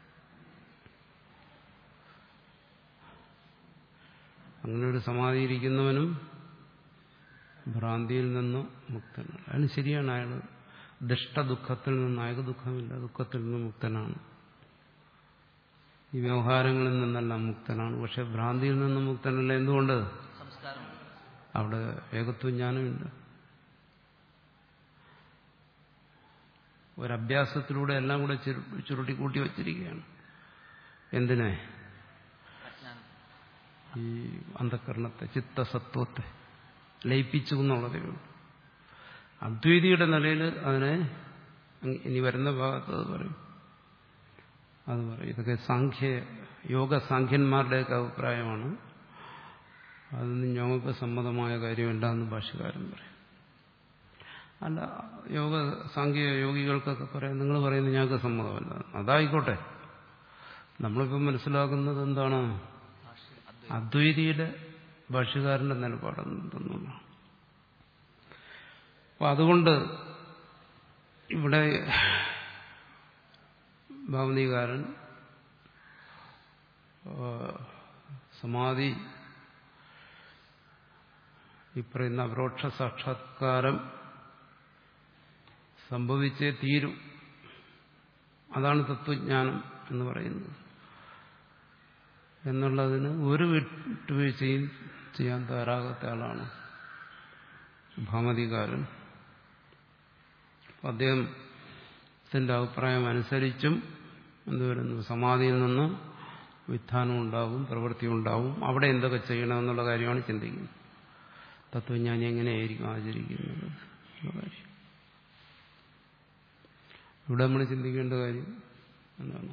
അങ്ങനെ ഒരു സമാധി ഇരിക്കുന്നവനും ഭ്രാന്തിയിൽ നിന്ന് മുക്തനാണ് അതിന് ശരിയാണ് അയാൾ ദുഃഖത്തിൽ നിന്ന് അയാൾക്ക് ദുഃഖമില്ല ദുഃഖത്തിൽ നിന്ന് മുക്തനാണ് ഈ വ്യവഹാരങ്ങളിൽ നിന്നെല്ലാം മുക്തനാണ് പക്ഷെ ഭ്രാന്തിയിൽ നിന്ന് മുക്തനല്ല എന്തുകൊണ്ട് സംസ്കാരം അവിടെ ഏകത്വം ജ്ഞാനമില്ല ഒരഭ്യാസത്തിലൂടെ എല്ലാം കൂടെ ചുരു- ചുരുട്ടിക്കൂട്ടി വച്ചിരിക്കുകയാണ് എന്തിനെ അജ്ഞാനം ഈ അന്ധകരണത്തെ ചിത്തസത്വത്തെ ലയിപ്പിച്ചു എന്നുള്ളതേ ഉള്ളൂ അദ്വൈതിയുടെ നിലയിൽ അതിനെ ഇനി വരുന്ന ഭാഗത്ത് അത് പറയും അത് പറയും ഇതൊക്കെ സാഖ്യ യോഗ സാഖ്യന്മാരുടെയൊക്കെ അഭിപ്രായമാണ് അതൊന്നും ഞങ്ങൾക്ക് സമ്മതമായ കാര്യമല്ല എന്ന് ഭാഷകാരൻ പറയും അല്ല യോഗ സാങ്കേതിക യോഗികൾക്കൊക്കെ പറയാം നിങ്ങൾ പറയുന്നത് ഞങ്ങൾക്ക് സമ്മതമല്ല അതായിക്കോട്ടെ നമ്മളിപ്പോൾ മനസ്സിലാക്കുന്നത് എന്താണ് ഭാഷ്യം അദ്വൈതം അദ്വൈതിയുടെ ഭാഷ്യകാരന്റെ നിലപാടെന്തെന്നുള്ളതാണ് അപ്പൊ അതുകൊണ്ട് ഇവിടെ ഭാവനീകാരൻ ആ, സമാധി ഈ പറയുന്ന അപരോക്ഷ സാക്ഷാത്കാരം സംഭവിച്ചേ തീരൂ അതാണ് തത്വജ്ഞാനം എന്ന് പറയുന്നത് എന്നുള്ളതിന് ഒരു വിട്ടുവീഴ്ചയും ചെയ്യാൻ തയ്യാറാകാത്ത ആളാണ് ഭാമതികാരൻ അപ്പൊ അദ്ദേഹത്തിന്റെ അഭിപ്രായം അനുസരിച്ചും എന്തുവരുന്നു സമാധിയിൽ നിന്ന് വിധാനം ഉണ്ടാവും പ്രവൃത്തി ഉണ്ടാവും അവിടെ എന്തൊക്കെ ചെയ്യണമെന്നുള്ള കാര്യമാണ് ചിന്തിക്കുന്നത് തത്വജ്ഞാനി എങ്ങനെയായിരിക്കും ആചരിക്കുന്നത് എന്നുള്ള കാര്യം ഇവിടെ നമ്മൾ ചിന്തിക്കേണ്ട കാര്യം എന്താണ്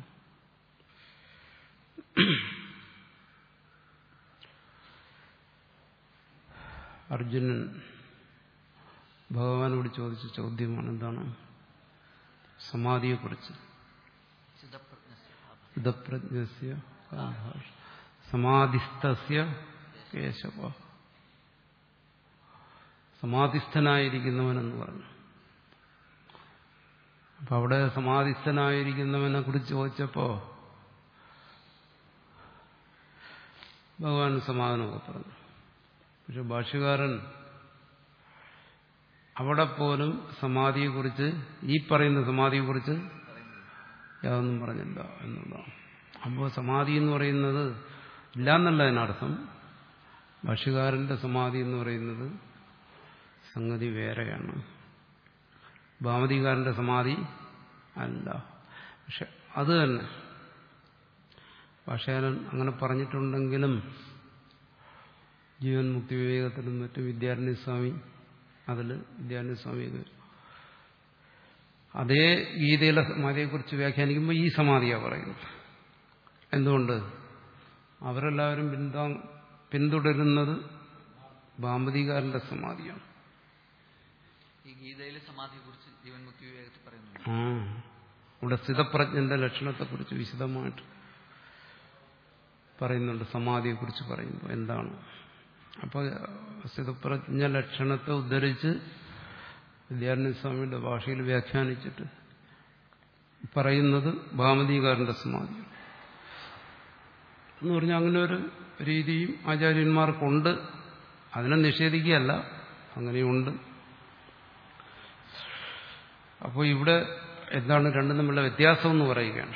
അർജുനൻ ഭഗവാനോട് ചോദിച്ച ചോദ്യമാണ് എന്താണ് സമാധിയെക്കുറിച്ച് ചിതപ്രജ്ഞസ്യ ഭാവം. ഇതപ്രജ്ഞസ്യ കാഭാഷ സമാധിസ്ഥസ്യ കേശവ സമാധിസ്ഥനായിരിക്കുന്നവനെന്ന് പറഞ്ഞു അപ്പൊ അവിടെ സമാധിസ്ഥനായിരിക്കുന്നവനെ കുറിച്ച് ചോദിച്ചപ്പോ ഭഗവാൻ സമാധാനമൊക്കെ പറഞ്ഞു പക്ഷെ ഭാഷ്യകാരൻ അവിടെ പോലും സമാധിയെക്കുറിച്ച് ഈ പറയുന്ന സമാധിയെക്കുറിച്ച് യാതൊന്നും പറഞ്ഞില്ല എന്നുള്ളതാണ് അപ്പോൾ സമാധി എന്ന് പറയുന്നത് ഇല്ല എന്നല്ല അതിനർത്ഥം ഭാഷ്യകാരന്റെ സമാധി എന്ന് പറയുന്നത് സംഗതി വേറെയാണ് ഭാമതികാരന്റെ സമാധി അല്ല പക്ഷെ അത് തന്നെ ഭാഷകാരൻ അങ്ങനെ പറഞ്ഞിട്ടുണ്ടെങ്കിലും ജീവൻ മുക്തി വിവേകത്തിലും മറ്റും വിദ്യാരണ്യ സ്വാമി അതിൽ വിദ്യാരണ്യ സ്വാമി ഇത് അതേ ഗീതയിലെ സമാധിയെക്കുറിച്ച് വ്യാഖ്യാനിക്കുമ്പോൾ ഈ സമാധിയാണ് പറയുന്നത് എന്തുകൊണ്ട് അവരെല്ലാവരും പിന്താ പിന്തുടരുന്നത് ഭാമതികാരന്റെ സമാധിയാണ് ഈ ഗീതയിലെ സമാധിയെ കുറിച്ച് ജീവൻ മുക്തി വിവേകത്തിൽ പറയുന്നുണ്ട് ആ ഇവിടെ സ്ഥിതപ്രജ്ഞന്റെ ലക്ഷണത്തെക്കുറിച്ച് വിശദമായിട്ട് പറയുന്നുണ്ട് സമാധിയെക്കുറിച്ച് പറയുമ്പോൾ എന്താണ് അപ്പോൾ സ്ഥിതപ്രജ്ഞ ലക്ഷണത്തെ ഉദ്ധരിച്ച് വിദ്യാരണ്യസ്വാമിയുടെ ഭാഷയിൽ വ്യാഖ്യാനിച്ചിട്ട് പറയുന്നത് ഭാമതികാരന്റെ സമാധിയാണ് എന്ന് പറഞ്ഞാൽ അങ്ങനെ ഒരു രീതിയും ആചാര്യന്മാർക്കുണ്ട് അതിനെ നിഷേധിക്കുകയല്ല അങ്ങനെയുണ്ട് അപ്പോൾ ഇവിടെ എന്താണ് രണ്ടും തമ്മിലുള്ള വ്യത്യാസം എന്ന് പറയുകയാണ്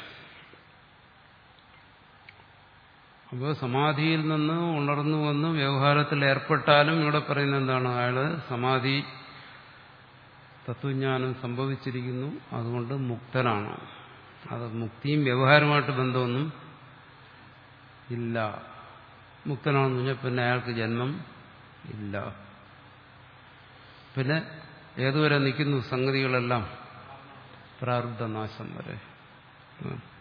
അപ്പോൾ സമാധിയിൽ നിന്ന് ഉണർന്നു വന്ന് വ്യവഹാരത്തിൽ ഏർപ്പെട്ടാലും ഇവിടെ പറയുന്നത് എന്താണ് അയാള് സമാധി തത്വജ്ഞാനം സംഭവിച്ചിരിക്കുന്നു അതുകൊണ്ട് മുക്തനാണ് അത് മുക്തിയും വ്യവഹാരമായിട്ട് ബന്ധമൊന്നും ഇല്ല മുക്തനാണെന്ന് പറഞ്ഞാൽ പിന്നെ അയാൾക്ക് ജന്മം ഇല്ല പിന്നെ ഏതുവരെ നിൽക്കുന്നു സംഗതികളെല്ലാം പ്രാരബ്ധനാശം വരെ ഉം.